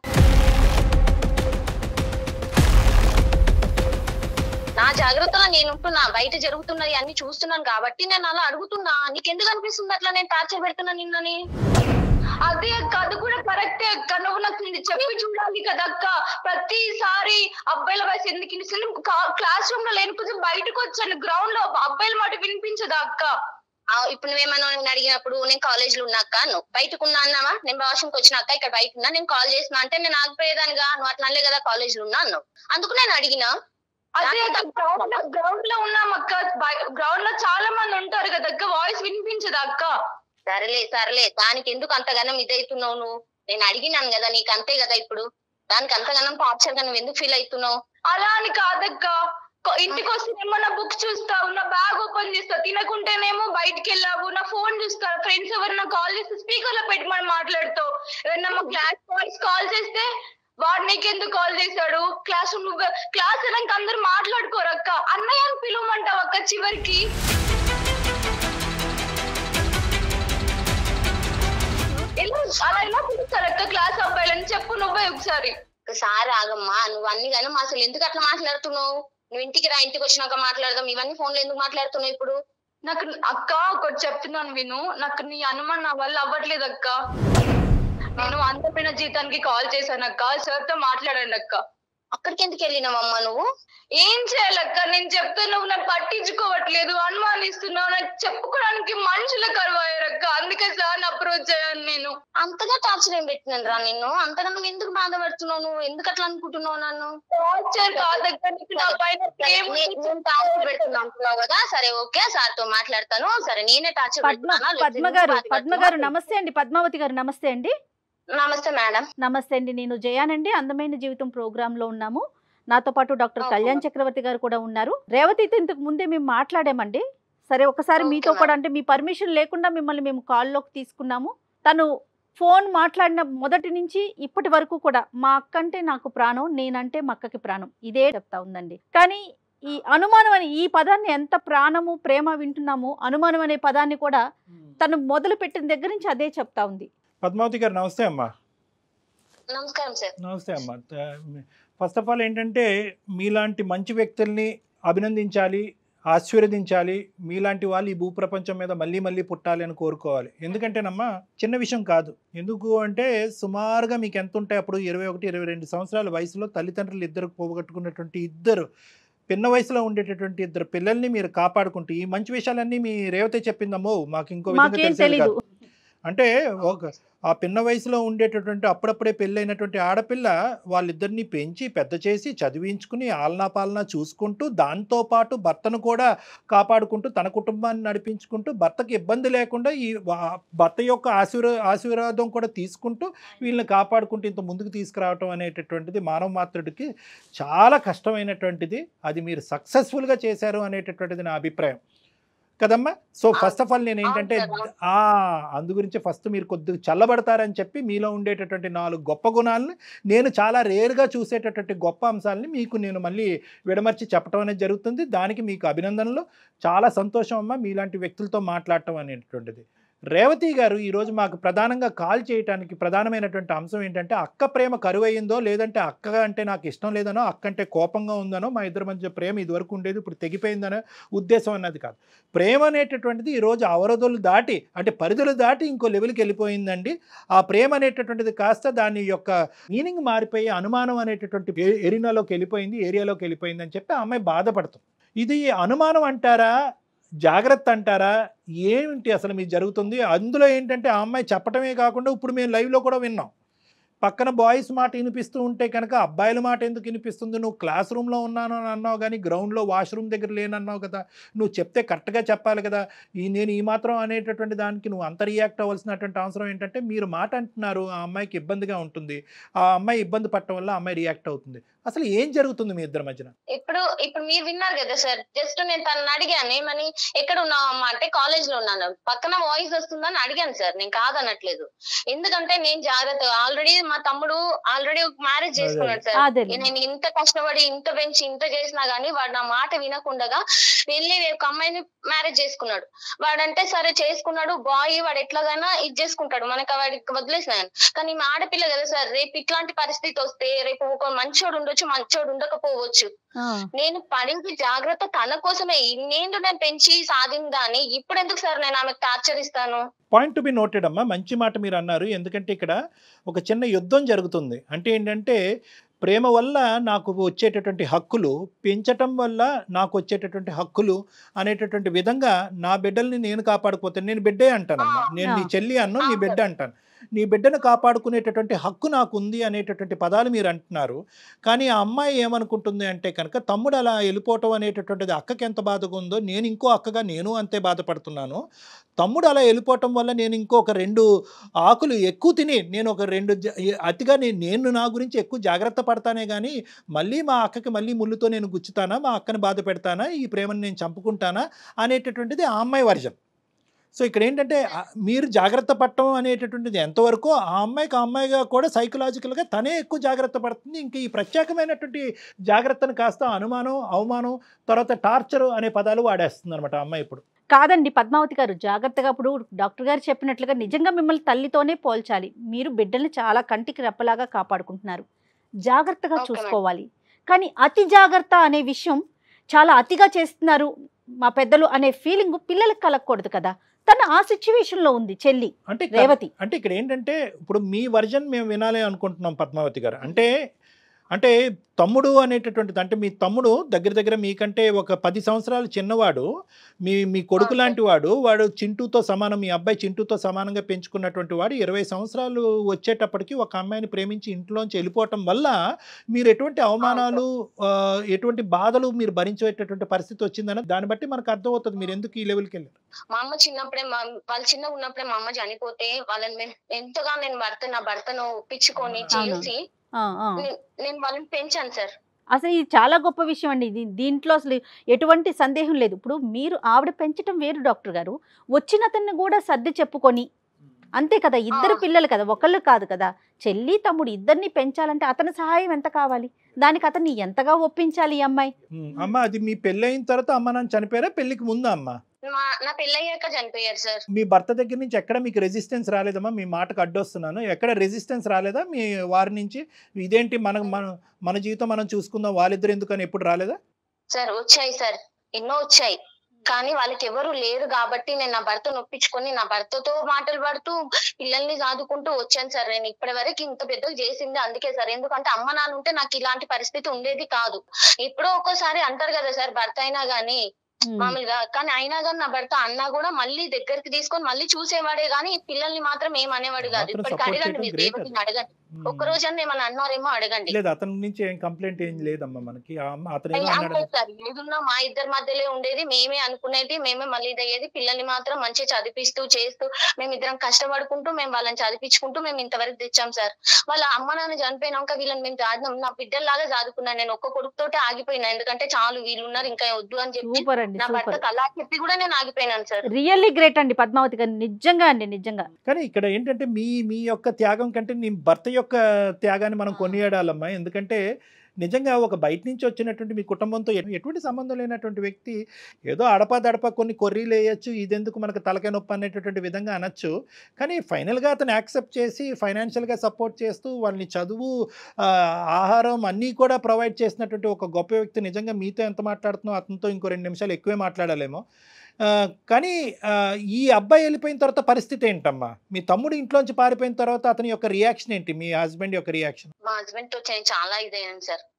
నా జాగ్రత్తలో నేను ఉంటున్నా బయట జరుగుతున్నది అన్ని చూస్తున్నాను కాబట్టి నేను అలా అడుగుతున్నా నీకెందుకు అనిపిస్తుంది అట్లా నేను టార్చర్ పెడుతున్నా నిన్నని అదే అక్క అది కూడా కరెక్టే అక్క నువ్వు నాకు ఇది చెప్పి చూడాలి కదా అక్క ప్రతిసారి అబ్బాయిల వయసు ఎందుకు వినిపిస్తుంది క్లాస్ రూమ్ లో లేనిపోతే బయటకు వచ్చాను గ్రౌండ్ లో అబ్బాయిల మాట వినిపించదా అక్క ఆ, ఇప్పుడు నువ్వేమన్నా నేను అడిగినప్పుడు నేను కాలేజ్ లో ఉన్నాక నువ్వు బయటకు ఉన్నా అన్నావా నేను వాష్రూమ్కి వచ్చినాక ఇక్కడ బయట ఉన్నా నేను కాల్ చేసిన అంటే నేను ఆగిపోయేదానిగా నువ్వు అట్లా అనలే కదా కాలేజ్ లో ఉన్నా అన్నావు అందుకు నేను అడిగినా అదే అక్క గ్రౌండ్ లో గ్రౌండ్ లో ఉన్నాం అక్క గ్రౌండ్ లో చాలా మంది ఉంటారు కదా అక్క వాయిస్ వినిపించదా అక్క సరేలే సరేలే దానికి ఎందుకు అంతగానం ఇదవుతున్నావు నువ్వు నేను అడిగినాను కదా నీకు అంతే కదా ఇప్పుడు దానికి అంతగానం టార్చర్ గా నువ్వు ఎందుకు ఫీల్ అవుతున్నావు అలా అని కాదక్క కొ- ఇంటికి వస్తేనేమో నా బుక్ చూస్తావు నా బ్యాగ్ ఓపెన్ చేస్తావు తినకుంటేనేమో బయటికి వెళ్ళావు నా ఫోన్ చూస్తావు ఫ్రెండ్స్ ఎవరైనా కాల్ చేస్తే స్పీకర్ లో పెట్టి మనం మాట్లాడుతావు ఎవరైనా మా క్లాస్ బాయ్స్ కాల్ చేస్తే వాడు నీకెందుకు కాల్ చేశాడు క్లాస్ నువ్వు క్లాస్ వెళ్ళాక అందరు మాట్లాడుకోరు అక్క అన్నయ్య అని పిలవమంటావు అక్క చివరికి ఎలా అలా ఎలా పిలుస్తారు అక్క క్లాస్ అబ్బాయిలని చెప్పు నువ్వే ఒకసారి ఒకసారి ఆగమ్మా నువ్వు అన్ని కానీ అసలు ఎందుకు అట్లా మాట్లాడుతున్నావు నువ్వు ఇంటికి రా ఇంటికి వచ్చినాక మాట్లాడదాం ఇవన్నీ ఫోన్లో ఎందుకు మాట్లాడుతున్నావు ఇప్పుడు నాకు అక్క ఒకటి చెప్తున్నాను విను నాకు నీ అనుమానం నా వల్ల అవ్వట్లేదు అక్క నేను అందమైన జీతానికి కాల్ చేశాను అక్క సార్ తో మాట్లాడండి అక్క అక్కడికి ఎందుకు వెళ్ళినావమ్మా నువ్వు ఏం చేయాలక్క నేను చెప్తే నువ్వు నాకు పట్టించుకోవట్లేదు అనుమానిస్తున్నావు నాకు చెప్పుకోవడానికి మనుషుల కరువయ్యారక్క అందుకే సార్ అప్రోచ్ అయ్యాను నేను అంతగా టార్చర్ ఏం పెట్టినాను రా నిన్ను అంతగా నువ్వు ఎందుకు బాధపడుతున్నావు నువ్వు ఎందుకు అట్లా అనుకుంటున్నావు నన్ను టార్చర్ కాదక్క నీకు నా పైన ప్రేమ నే- నేను టార్చర్ పెడుతున్నా అంటున్నావు కదా సరే ఓకే సార్ తో మాట్లాడతాను సరే నేనే టార్చర్ పద్మ పెడుతున్నానా పద్మ గారు పద్మ గారు నమస్తే అండి పద్మావతి గారు నమస్తే అండి నమస్తే మేడం నమస్తే అండి నేను జయానండి అందమైన జీవితం ప్రోగ్రామ్ లో ఉన్నాము నాతో పాటు doctor okay Kalyan madam. Chakravarthy గారు కూడా ఉన్నారు రేవతితో ఇంతకు ముందే మేము మాట్లాడామండి సరే ఒకసారి ఓకే మీతో మేడం. కూడా అంటే మీ పర్మిషన్ లేకుండా మిమ్మల్ని మేము కాల్లోకి తీసుకున్నాము తను ఫోన్ మాట్లాడిన మొదటి నుంచి ఇప్పటి వరకు కూడా మా అక్క అంటే నాకు ప్రాణం నేనంటే మా అక్కకి ప్రాణం ఇదే చెప్తా ఉందండి కానీ ఈ అనుమానం అనే ఈ పదాన్ని ఎంత ప్రాణము ప్రేమ వింటున్నాము అనుమానం అనే పదాన్ని కూడా తను మొదలు పెట్టిన దగ్గర నుంచి అదే చెప్తా ఉంది పద్మావతి గారు నమస్తే అమ్మా నమస్కారం సార్ నమస్తే అమ్మా ఫస్ట్ ఆఫ్ ఆల్ ఏంటంటే మీలాంటి మంచి వ్యక్తుల్ని అభినందించాలి ఆశీర్వదించాలి మీలాంటి వాళ్ళు ఈ భూప్రపంచం మీద మళ్ళీ మళ్ళీ పుట్టాలి అని కోరుకోవాలి ఎందుకంటేనమ్మా చిన్న విషయం కాదు ఎందుకు అంటే సుమారుగా మీకు ఎంత ఉంటాయి అప్పుడు ఇరవై ఒకటి ఇరవై రెండు సంవత్సరాల వయసులో తల్లిదండ్రులు ఇద్దరు పోగొట్టుకున్నటువంటి ఇద్దరు పిన్న వయసులో ఉండేటటువంటి ఇద్దరు పిల్లల్ని మీరు కాపాడుకుంటూ ఈ మంచి విషయాలన్నీ మీ రేవతే చెప్పిందమ్మో మాకు ఇంకో విధంగా మాకేం తెలిసేది తెలీదు కాదు. అంటే ఒక ఆ పిన్న వయసులో ఉండేటటువంటి అప్పుడప్పుడే పెళ్ళైనటువంటి ఆడపిల్ల వాళ్ళిద్దరిని పెంచి పెద్ద చేసి చదివించుకుని ఆలనా పాలనా చూసుకుంటూ దాంతోపాటు భర్తను కూడా కాపాడుకుంటూ తన కుటుంబాన్ని నడిపించుకుంటూ భర్తకి ఇబ్బంది లేకుండా ఈ వా- భర్త యొక్క ఆశీర్వా ఆశీర్వాదం కూడా తీసుకుంటూ వీళ్ళని కాపాడుకుంటూ ఇంత ముందుకు తీసుకురావటం అనేటటువంటిది మానవ మాత్రుడికి చాలా కష్టమైనటువంటిది అది మీరు సక్సెస్ఫుల్గా చేశారు అనేటటువంటిది నా అభిప్రాయం కదమ్మా సో ఫస్ట్ ఆఫ్ ఆల్ నేను ఏంటంటే అవును కదా. ఆ అందు గురించి ఫస్ట్ మీరు కొద్దిగా చల్లబడతారని చెప్పి మీలో ఉండేటటువంటి నాలుగు గొప్ప గుణాలను నేను చాలా రేర్గా చూసేటటువంటి గొప్ప అంశాలని మీకు నేను మళ్ళీ విడమర్చి చెప్పడం అనేది జరుగుతుంది దానికి మీకు అభినందనలు చాలా సంతోషం అమ్మా మీలాంటి వ్యక్తులతో మాట్లాడటం అనేటువంటిది రేవతి గారు ఈరోజు మాకు ప్రధానంగా కాల్ చేయడానికి ప్రధానమైనటువంటి అంశం ఏంటంటే అక్క ప్రేమ కరువయ్యిందో లేదంటే అక్క అంటే నాకు ఇష్టం లేదనో అక్క అంటే కోపంగా ఉందనో మా ఇద్దరి మధ్య ప్రేమ ఇదివరకు ఉండేది ఇప్పుడు తెగిపోయిందనో ఉద్దేశం అన్నది కాదు ప్రేమ అనేటటువంటిది ఈరోజు అవరోధులు దాటి అంటే పరిధులు దాటి ఇంకో లెవెల్కి వెళ్ళిపోయిందండి ఆ ప్రేమ అనేటటువంటిది కాస్త దాని యొక్క మీనింగ్ మారిపోయి అనుమానం అనేటటువంటి ఏ- ఎరినాలోకి వెళ్ళిపోయింది ఏరియాలోకి వెళ్ళిపోయింది అని చెప్పి ఆ అమ్మాయి బాధపడుతుంది ఇది అనుమానం అంటారా జాగ్రత్త అంటారా ఏమిటి అసలు మీకు జరుగుతుంది అందులో ఏంటంటే ఆ అమ్మాయి చెప్పటమే కాకుండా ఇప్పుడు మేము లైవ్లో కూడా విన్నాం పక్కన బాయ్స్ మాట వినిపిస్తూ ఉంటే కనుక అబ్బాయిల మాట ఎందుకు వినిపిస్తుంది నువ్వు క్లాస్ రూమ్లో ఉన్నాను అని అన్నావు కానీ గ్రౌండ్లో వాష్రూమ్ దగ్గర లేనన్నావు కదా నువ్వు చెప్తే కరెక్ట్గా చెప్పాలి కదా ఈ నేను ఈ మాత్రం అనేటటువంటి దానికి నువ్వు అంత రియాక్ట్ అవ్వాల్సినటువంటి అవసరం ఏంటంటే మీరు మాట అంటున్నారు ఆ అమ్మాయికి ఇబ్బందిగా ఉంటుంది ఆ అమ్మాయి ఇబ్బంది పడటం వల్ల ఆ అమ్మాయి రియాక్ట్ అవుతుంది అసలు ఏం జరుగుతుంది మీ ఇద్దరి మధ్యన ఇప్పుడు ఇప్పుడు మీరు విన్నారు కదా సార్ జస్ట్ నేను తనని అడిగాను ఏమని ఎక్కడ ఉన్నావు అమ్మా అంటే కాలేజ్ లో ఉన్నాను పక్కన వాయిస్ వస్తుందని అడిగాను సార్ నేను కాదనట్లేదు ఎందుకంటే నేను జాగ్రత్త ఆల్రెడీ మా తమ్ముడు ఆల్రెడీ మ్యారేజ్ చేసుకున్నాడు సార్ అదే నేను ఇంత కష్టపడి ఇంత పెంచి ఇంత చేసినా గానీ వాడు నా మాట వినకుండా వెళ్ళి ఒక అమ్మాయిని మ్యారేజ్ చేసుకున్నాడు వాడంటే సరే చేసుకున్నాడు బాయ్ వాడు ఎట్లాగైనా ఇది చేసుకుంటాడు మనకి వాడికి వదిలేసినాను కానీ మా ఆడపిల్ల కదా సార్ రేపు ఇట్లాంటి పరిస్థితి వస్తే రేపు ఒక మంచోడు ఉండొచ్చు మంచోడు ఉండకపోవచ్చు ఆ, నేను పడింది జాగ్రత్త తన కోసమే ఇన్నేళ్ళు నేను పెంచి సాధిన దాన్ని ఇప్పుడు ఎందుకు సార్ నేను ఆమెకు టార్చర్ ఇస్తాను పాయింట్ టు బి నోటెడ్ అమ్మా మంచి మాట మీరు అన్నారు ఎందుకంటే ఇక్కడ ఒక చిన్న యుద్ధం జరుగుతుంది అంటే ఏంటంటే ప్రేమ వల్ల నాకు వచ్చేటటువంటి హక్కులు పెంచటం వల్ల నాకు వచ్చేటటువంటి హక్కులు అనేటటువంటి విధంగా నా బిడ్డల్ని నేను కాపాడుకోతే నేను బిడ్డే అంటానమ్మా నేను నీ చెల్లి అన్ను నీ బిడ్డ అంటాను నీ బిడ్డను కాపాడుకునేటటువంటి హక్కు నాకు ఉంది అనేటటువంటి పదాలు మీరు అంటున్నారు కానీ ఆ అమ్మాయి ఏమనుకుంటుంది అంటే కనుక తమ్ముడు అలా వెళ్ళిపోవటం అనేటటువంటిది అక్కకి ఎంత బాధగా ఉందో నేను ఇంకో అక్కగా నేను అంతే బాధపడుతున్నాను తమ్ముడు అలా వెళ్ళిపోవటం వల్ల నేను ఇంకొక రెండు ఆకులు ఎక్కువ తిని నేను ఒక రెండు జ- అతిగా నేను నేను నా గురించి ఎక్కువ జాగ్రత్త పడతానే కానీ మళ్ళీ మా అక్కకి మళ్ళీ ముళ్ళుతో నేను గుచ్చుతానా మా అక్కని బాధ పెడతానా ఈ ప్రేమను నేను చంపుకుంటానా అనేటటువంటిది ఆ అమ్మాయి వర్జన్ సో ఇక్కడ ఏంటంటే ఆ, మీరు జాగ్రత్త పడటం అనేటటువంటిది ఎంతవరకు ఆ అమ్మాయికి ఆ అమ్మాయిగా కూడా సైకలాజికల్గా తనే ఎక్కువ జాగ్రత్త పడుతుంది ఇంక ఈ ప్రత్యేకమైనటువంటి జాగ్రత్తను కాస్త అనుమానం అవమానం తర్వాత టార్చర్ అనే పదాలు వాడేస్తుంది అనమాట ఆ అమ్మాయి ఇప్పుడు కాదండి పద్మావతి గారు జాగ్రత్తగా ఇప్పుడు డాక్టర్ గారు చెప్పినట్లుగా నిజంగా మిమ్మల్ని తల్లితోనే పోల్చాలి మీరు బిడ్డల్ని చాలా కంటికి రెప్పలాగా కాపాడుకుంటున్నారు జాగ్రత్తగా Okay, చూసుకోవాలి కానీ అతి జాగ్రత్త అనే విషయం చాలా అతిగా చేస్తున్నారు మా పెద్దలు అనే ఫీలింగ్ పిల్లలకు కలగకూడదు కదా తను ఆ సిచ్యువేషన్ లో ఉంది చెల్లి అంటే రేవతి అంటే ఇక్కడ ఏంటంటే ఇప్పుడు మీ వర్జన్ మేము వినాలి అనుకుంటున్నాం పద్మావతి గారు అంటే అంటే తమ్ముడు అనేటటువంటిది అంటే మీ తమ్ముడు దగ్గర దగ్గర మీకంటే ఒక పది సంవత్సరాలు చిన్నవాడు మీ మీ కొడుకు ఆ, లాంటి వాడు వాడు చింటూతో సమానం మీ అబ్బాయి చింటూతో సమానంగా పెంచుకున్నటువంటి వాడు ఇరవై సంవత్సరాలు వచ్చేటప్పటికి ఒక అమ్మాయిని ప్రేమించి ఇంట్లోంచి వెళ్ళిపోవటం వల్ల మీరు ఎటువంటి అవమానాలు ఆ, ఎటువంటి బాధలు మీరు భరించేటటువంటి పరిస్థితి వచ్చిందని దాన్ని బట్టి మనకు అర్థమవుతుంది మీరు ఎందుకు ఈ లెవెల్కి వెళ్ళారు మా అమ్మ చిన్నప్పుడే మా వాళ్ళు చిన్నగా ఉన్నప్పుడే మా అమ్మ చనిపోతే వాళ్ళని మేము ఎంతగా నేను భర్త నా భర్తను ఒప్పించుకొని చేసి ఆ, ఆ. నే- నేను వాళ్ళని పెంచాను సార్ అసలు ఇది చాలా గొప్ప విషయం అండి ఇది దీంట్లో అసలు ఎటువంటి సందేహం లేదు ఇప్పుడు మీరు ఆవిడ పెంచడం వేరు డాక్టర్ గారు వచ్చిన అతన్ని కూడా సర్ది చెప్పుకొని అంతే కదా ఇద్దరు ఆ. పిల్లలు కదా ఒకళ్ళు కాదు కదా చెల్లి తమ్ముడు ఇద్దరిని పెంచాలంటే అతని సహాయం ఎంత కావాలి దానికి అతన్ని ఎంతగా ఒప్పించాలి ఈ అమ్మాయి ఉమ్, అమ్మ అది మీ పెళ్ళి అయిన తర్వాత అమ్మ నాన్న చనిపోయారా పెళ్ళికి ముందా అమ్మ మా నా పెళ్ళయ్యాక చనిపోయారు సార్ మీ భర్త దగ్గర నుంచి ఎక్కడ మీకు రెసిస్టెన్స్ రాలేదమ్మా మీ మాటకు అడ్డొస్తున్నాను ఎక్కడ రెసిస్టెన్స్ రాలేదా మీ వారి నుంచి ఇదేంటి మన మన మన జీవితం మనం చూసుకుందాం వాళ్ళిద్దరు ఎందుకని ఎప్పుడు రాలేదా సార్ వచ్చాయి సార్ ఎన్నో వచ్చాయి కానీ వాళ్ళకి ఎవరు లేరు కాబట్టి నేను నా భర్త నొప్పించుకొని నా భర్తతో మాటలు పడుతూ పిల్లల్ని సాదుకుంటూ వచ్చాను సార్ నేను ఇప్పటి వరకు ఇంత పెద్దగా చేసింది అందుకే సార్ ఎందుకంటే అమ్మ నాన్న ఉంటే నాకు ఇలాంటి పరిస్థితి ఉండేది కాదు ఎప్పుడో ఒక్కోసారి అంటారు కదా సార్ భర్త అయినా గానీ ఉమ్. మామూలుగా కానీ అయినా కానీ నా భర్త అన్నా కూడా మళ్ళీ దగ్గరికి తీసుకొని మళ్ళీ చూసేవాడే గానీ పిల్లల్ని మాత్రం ఏం అనేవాడు కాదు మాత్రం ఇప్పటికి support అడగండి చేయడం మీరు great దేవుడిని అడగండి ఉమ్. ఒక్క రోజన్నా ఏమన్నా అన్నారేమో అడగండి లేదు అతని నుంచి ఏం కంప్లైంట్ ఏం లేదమ్మా మనకి ఆ అమ్మ అతను ఏదో అయ్యి అన్నాడు అంతే సార్ ఏదున్నా మా ఇద్దరి మధ్యలో ఉండేది మేమే అనుకునేది మేమే మళ్ళీ ఇది అయ్యేది పిల్లల్ని మాత్రం మంచిగా చదివిస్తూ చేస్తూ మేము ఇద్దరం కష్టపడుకుంటూ మేము వాళ్ళని చదివించుకుంటూ మేము ఇంతవరకు తెచ్చాం సార్ వాళ్ళ అమ్మ నాన్న చనిపోయినాక వీళ్ళని మేము చాదినాం నా బిడ్డల్లాగా చదువుకున్నాను నేను ఒక్క కొడుకుతోటే ఆగిపోయినా ఎందుకంటే చాలు వీళ్ళు ఉన్నారు ఇంకా వద్దు అని చెప్పి సూపర్ అండి నా సూపర్ భర్తకు అలా చెప్పి కూడా నేను ఆగిపోయినాను సార్ రియల్లీ గ్రేట్ అండి పద్మావతి గారు నిజంగా అండి నిజంగా కానీ ఇక్కడ ఏంటంటే మీ మీ యొక్క త్యాగం కంటే నీ భర్త యొక్క త్యాగాన్ని మనం కొనియాడాలమ్మా ఎందుకంటే నిజంగా ఒక బయట నుంచి వచ్చినటువంటి మీ కుటుంబంతో ఎటు- ఎటువంటి సంబంధం లేనటువంటి వ్యక్తి ఏదో అడపా దడప కొన్ని కొర్రీలు వేయచ్చు ఇదెందుకు మనకు తలకాయ నొప్పి అనేటటువంటి విధంగా అనొచ్చు కానీ ఫైనల్గా అతను యాక్సెప్ట్ చేసి ఫైనాన్షియల్గా సపోర్ట్ చేస్తూ వాళ్ళని చదువు ఆ, ఆహారం అన్నీ కూడా ప్రొవైడ్ చేసినటువంటి ఒక గొప్ప వ్యక్తి నిజంగా మీతో ఎంత మాట్లాడుతున్నావు అతనితో ఇంకో రెండు నిమిషాలు ఎక్కువే మాట్లాడాలేమో ఆ, కానీ ఆ, ఈ అబ్బాయి వెళ్ళిపోయిన తర్వాత పరిస్థితి ఏంటమ్మా మీ తమ్ముడు ఇంట్లోంచి పారిపోయిన తర్వాత అతని యొక్క రియాక్షన్ ఏంటి మీ హస్బెండ్ యొక్క రియాక్షన్ మా హస్బెండ్ తో నేను చాలా ఇదయ్యాను సార్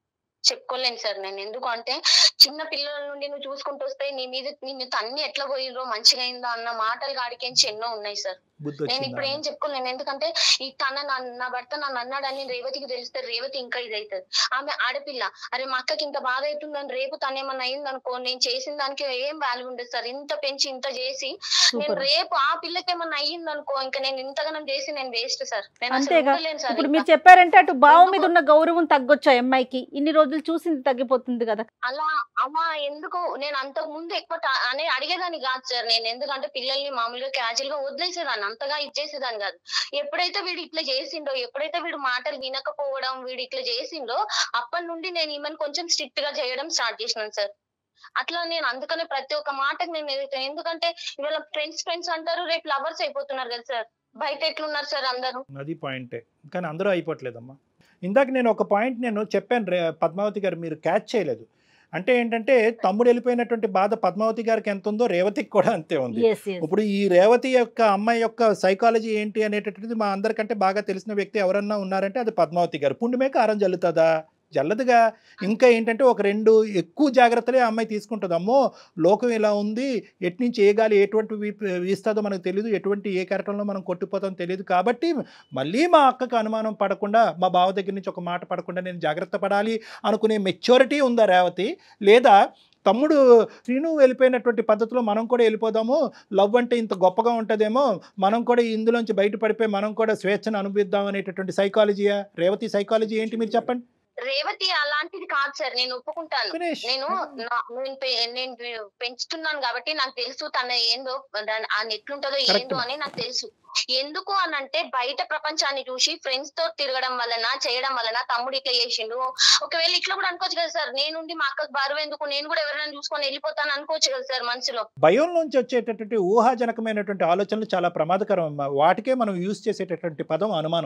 చెప్పుకోలేను సార్ నేను ఎందుకు అంటే చిన్న పిల్లల నుండి నువ్వు చూసుకుంటూ వస్తే నీ మీద నిన్ను తన్ని ఎట్లా పోయిండ్రో మంచిగా అయిందా అన్న మాటలు గాడికించి ఎన్నో ఉన్నాయి సార్ బుద్ధి నేను ఇప్పుడు ఏం వచ్చిందా చెప్పుకోలేను ఎందుకంటే ఈ తన నా- నా భర్త నన్ను అన్నాడని రేవతికి తెలిస్తే రేవతి ఇంకా ఇది అవుతుంది ఆమె ఆడపిల్ల అరే మా అక్కకి ఇంత బాధ అవుతుందని రేపు తను ఏమన్నా అయింది అనుకో నేను చేసిన దానికి ఏం వాల్యూ ఉండదు సార్ ఇంత పెంచి ఇంత చేసి నేను సూపర్ రేపు ఆ పిల్లకి ఏమన్నా అయ్యింది అనుకో ఇంకా నేను ఇంతగానం చేసి నేను వేస్ట్ సార్ నేను అసలు అంతేగా. ఉండలేను సార్ ఇప్పుడు ఇంకా. మీరు చెప్పారంటే అటు బావ మీద ఎందుకు? ఉన్న గౌరవం తగ్గొచ్చు ఆ అమ్మాయికి ఇన్ని రోజులు చూసింది తగ్గిపోతుంది కదా అలా అమ్మా ఎందుకు నేను అంతకు ముందు ఎక్కువ టా- అనే అడిగేదాన్ని కాదు సార్ నేను ఎందుకంటే పిల్లల్ని మామూలుగా క్యాజువల్ గా వదిలేసేదాన్ని అంతగా ఇచ్చేసేదాన్ని కాదు ఎప్పుడైతే వీడు ఇట్లా చేసిండో ఎప్పుడైతే వీడు మాటలు వినకపోవడం వీడు ఇట్లా చేసిండో అప్పటి నుండి నేను ఈమెను కొంచెం స్ట్రిక్ట్ గా చేయడం స్టార్ట్ చేసినాను సార్ అట్లా నేను అందుకనే ప్రతి ఒక్క మాటకు నేను ఎదుగుతాను ఎందుకంటే ఇవాళ ఫ్రెండ్స్ ఫ్రెండ్స్ అంటారు రేపు లవర్స్ అయిపోతున్నారు కదా సార్ బయట ఎట్లున్నారు సార్ అందరూ అది పాయింటే కానీ అందరూ అయిపోవట్లేదమ్మా ఇందాక నేను ఒక పాయింట్ నేను చెప్పాను రే పద్మావతి గారు మీరు క్యాచ్ చేయలేదు అంటే ఏంటంటే తమ్ముడు వెళ్ళిపోయినటువంటి బాధ పద్మావతి గారికి ఎంత ఉందో రేవతికి కూడా అంతే ఉంది ఎస్ ఎస్ ఇప్పుడు ఈ రేవతి యొక్క అమ్మాయి యొక్క సైకాలజీ ఏంటి అనేటటువంటిది మా అందరికంటే బాగా తెలిసిన వ్యక్తి ఎవరన్నా ఉన్నారంటే అది పద్మావతి గారు పుండుమే కారం జల్లుతుందా జల్లదుగా ఇంకా ఏంటంటే ఒక రెండు ఎక్కువ జాగ్రత్తలే ఆ అమ్మాయి తీసుకుంటుంది అమ్మో లోకం ఇలా ఉంది ఎటు నుంచి ఏ గాలి ఎటువంటి వీ- వీస్తుందో మనకు తెలియదు ఎటువంటి ఏ కెరటంలో మనం కొట్టిపోతామో తెలియదు కాబట్టి మళ్ళీ మా అక్కకు అనుమానం పడకుండా మా బావ దగ్గర నుంచి ఒక మాట పడకుండా నేను జాగ్రత్త పడాలి అనుకునే మెచ్యూరిటీ ఉందా రేవతి లేదా తమ్ముడు శ్రీను వెళ్ళిపోయినటువంటి పద్ధతిలో మనం కూడా వెళ్ళిపోదాము లవ్ అంటే ఇంత గొప్పగా ఉంటుందేమో మనం కూడా ఇందులోంచి బయటపడిపోయి మనం కూడా స్వేచ్ఛను అనుభవిద్దాం అనేటటువంటి సైకాలజీయా రేవతి సైకాలజీ ఏంటి మీరు చెప్పండి రేవతి అలాంటిది కాదు సార్ నేను ఒప్పుకుంటాను ఫినిష్ నేను నా- నేను పె- నేను పె- పెంచుతున్నాను కాబట్టి నాకు తెలుసు తన ఏందో దాని ఆ ఎట్లుంటదో Correct. ఏందో అని నాకు తెలుసు ఎందుకు అని అంటే బయట ప్రపంచాన్ని చూసి ఫ్రెండ్స్ తో తిరగడం వలన చేయడం వలన తమ్ముడు ఇట్లా చేసిండు ఒకవేళ ఇట్లా కూడా అనుకోవచ్చు కదా సార్ నేనుండి మా అక్కకు బరువు ఎందుకు నేను కూడా ఎవరైనా చూసుకొని వెళ్ళిపోతాను అనుకోవచ్చు కదా సార్ మనసులో భయంలోంచి వచ్చేటటువంటి ఊహాజనకమైనటువంటి ఆలోచనలు చాలా ప్రమాదకరం అమ్మా వాటికే మనం యూజ్ చేసేటటువంటి పదం అనుమానం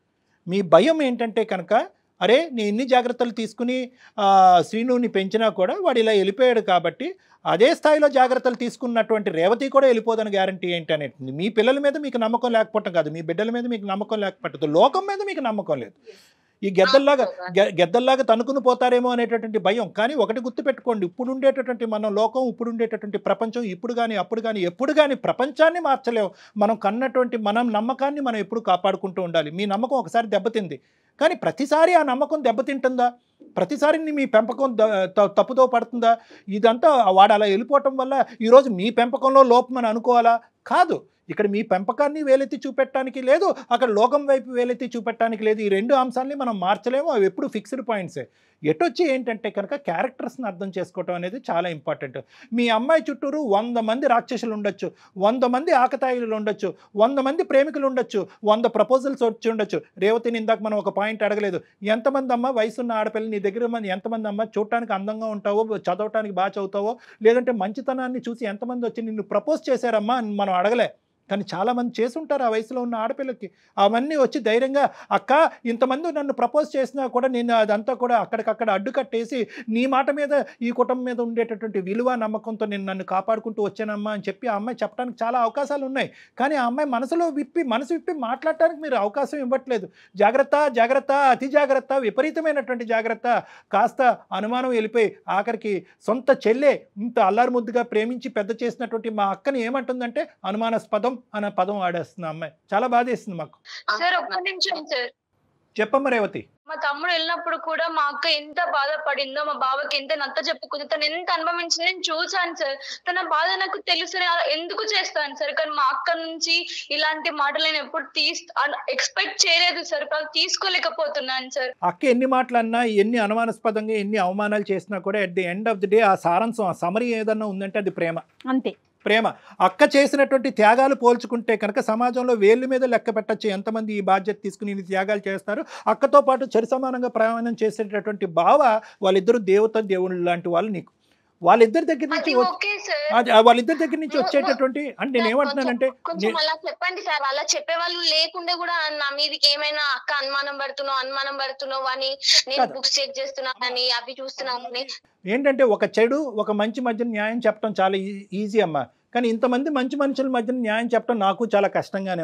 మీ భయం ఏంటంటే కనుక అరే నేను ఇన్ని జాగ్రత్తలు తీసుకుని ఆ, శ్రీనుని పెంచినా కూడా వాడు ఇలా వెళ్ళిపోయాడు కాబట్టి అదే స్థాయిలో జాగ్రత్తలు తీసుకున్నటువంటి రేవతి కూడా వెళ్ళిపోదని గ్యారంటీ ఏంటి అనేది మీ పిల్లల మీద మీకు నమ్మకం లేకపోవటం కాదు మీ బిడ్డల మీద మీకు నమ్మకం లేకపోవట్లేదు లోకం మీద మీకు నమ్మకం లేదు ఈ గెద్దల్లాగా గె- గెద్దల్లాగా తనుకుని పోతారేమో అనేటటువంటి భయం కానీ ఒకటి గుర్తుపెట్టుకోండి ఇప్పుడు ఉండేటటువంటి మన లోకం ఇప్పుడు ఉండేటటువంటి ప్రపంచం ఇప్పుడు కానీ అప్పుడు కానీ ఎప్పుడు కానీ ప్రపంచాన్ని మార్చలేము మనం కన్నటువంటి మనం నమ్మకాన్ని మనం ఎప్పుడు కాపాడుకుంటూ ఉండాలి మీ నమ్మకం ఒకసారి దెబ్బతింది కానీ ప్రతిసారి ఆ నమ్మకం దెబ్బతింటుందా ప్రతిసారి నీ మీ పెంపకం ద- త- తప్పుదో పడుతుందా ఇదంతా వాడు అలా వెళ్ళిపోవటం వల్ల ఈరోజు మీ పెంపకంలో లోపం అని అనుకోవాలా కాదు ఇక్కడ మీ పెంపకాన్ని వేలెత్తి చూపెట్టడానికి లేదు అక్కడ లోకం వైపు వేలెత్తి చూపెట్టడానికి లేదు ఈ రెండు అంశాలని మనం మార్చలేము అవి ఎప్పుడు ఫిక్స్డ్ పాయింట్సే ఎటొచ్చి ఏంటంటే కనుక క్యారెక్టర్స్ని అర్థం చేసుకోవటం అనేది చాలా ఇంపార్టెంట్ మీ అమ్మాయి చుట్టూరు వంద మంది రాక్షసులు ఉండొచ్చు వంద మంది ఆకతాయిలు ఉండొచ్చు వంద మంది ప్రేమికులు ఉండొచ్చు వంద ప్రపోజల్స్ వచ్చి ఉండొచ్చు రేవతిని ఇందాక మనం ఒక పాయింట్ అడగలేదు ఎంతమంది అమ్మ వయసున్న ఆడపిల్ల నీ దగ్గర మంది ఎంతమంది అమ్మ చూడటానికి అందంగా ఉంటావో చదవటానికి బాగా చదువుతావో లేదంటే మంచితనాన్ని చూసి ఎంతమంది వచ్చి నిన్ను ప్రపోజ్ చేశారమ్మా అని మనం అడగలే కానీ చాలామంది చేసుంటారు ఆ వయసులో ఉన్న ఆడపిల్లకి అవన్నీ వచ్చి ధైర్యంగా అక్క ఇంతమంది నన్ను ప్రపోజ్ చేసినా కూడా నేను అదంతా కూడా అక్కడికక్కడ అడ్డుకట్టేసి నీ మాట మీద ఈ కుటుంబం మీద ఉండేటటువంటి విలువ నమ్మకంతో నేను నన్ను కాపాడుకుంటూ వచ్చానమ్మా అని చెప్పి ఆ అమ్మాయి చెప్పడానికి చాలా అవకాశాలు ఉన్నాయి కానీ ఆ అమ్మాయి మనసులో విప్పి మనసు విప్పి మాట్లాడటానికి మీరు అవకాశం ఇవ్వట్లేదు జాగ్రత్త జాగ్రత్త అతి జాగ్రత్త విపరీతమైనటువంటి జాగ్రత్త కాస్త అనుమానం వెళ్ళిపోయి ఆఖరికి సొంత చెల్లె ఇంత అల్లారు ముద్దుగా ప్రేమించి పెద్ద చేసినటువంటి మా అక్కని ఏమంటుందంటే అనుమానాస్పదం అనే పదం వాడేస్తుంది ఆ అమ్మాయి చాలా బాధేస్తుంది మాకు సార్ ఒక్క నిమిషం సార్ చెప్పమ్మ రేవతి మా తమ్ముడు వెళ్ళినప్పుడు కూడా మా అక్క ఎంత బాధపడిందో మా బావకి ఎంత నచ్చ చెప్పుకుందో తను ఎంత అనుభవించింది నేను చూసాను సార్ తన బాధ నాకు తెలుసు నేను అలా ఎందుకు చేస్తాను సార్ కానీ మా అక్క నుంచి ఇలాంటి మాటలు నేను ఎప్పుడు తీస్ ఎక్స్పెక్ట్ చేయలేదు సార్ కానీ తీసుకోలేకపోతున్నాను సార్ అక్క ఎన్ని మాటలు అన్నా ఎన్ని అనుమానాస్పదంగా ఎన్ని అవమానాలు చేసినా కూడా at the end of the day ఆ సారాంశం ఆ సమరీ ఏదన్నా ఉందంటే అది ప్రేమ అంతే ప్రేమ అక్క చేసినటువంటి త్యాగాలు పోల్చుకుంటే కనుక సమాజంలో వేళ్ళ మీద లెక్క పెట్టచ్చు ఎంతమంది ఈ బాధ్యత తీసుకుని ఇన్ని త్యాగాలు చేస్తారు అక్కతో పాటు చరి సమానంగా ప్రయాణం చేసేటటువంటి బావ వాళ్ళిద్దరు దేవత దేవుళ్ళు లాంటి వాళ్ళు నీకు వాళ్ళిద్దరి దగ్గర నుంచి అది వచ్చి- ఓకే సార్ అది ఆ వాళ్ళిద్దరి దగ్గర నుంచి వచ్చేటటువంటి అంటే నేను ఏమంటున్నానంటే కొంచెం నే- అలా చెప్పండి సార్ అలా చెప్పే వాళ్ళు లేకుండా కూడా నా మీదకి ఏమైనా అక్క అనుమానం పడుతున్నావు అనుమానం పడుతున్నావు అని నేను కాదు. బుక్స్ చెక్ చేస్తున్నానని అవి చూస్తున్నానని ఏంటంటే ఒక చెడు ఒక మంచి మధ్య న్యాయం చెప్పడం చాలా ఈ- ఈజీ అమ్మా కానీ ఇంతమంది మంచి మనుషుల మధ్య న్యాయం చెప్పడం నాకు చాలా కష్టంగానే ఉంది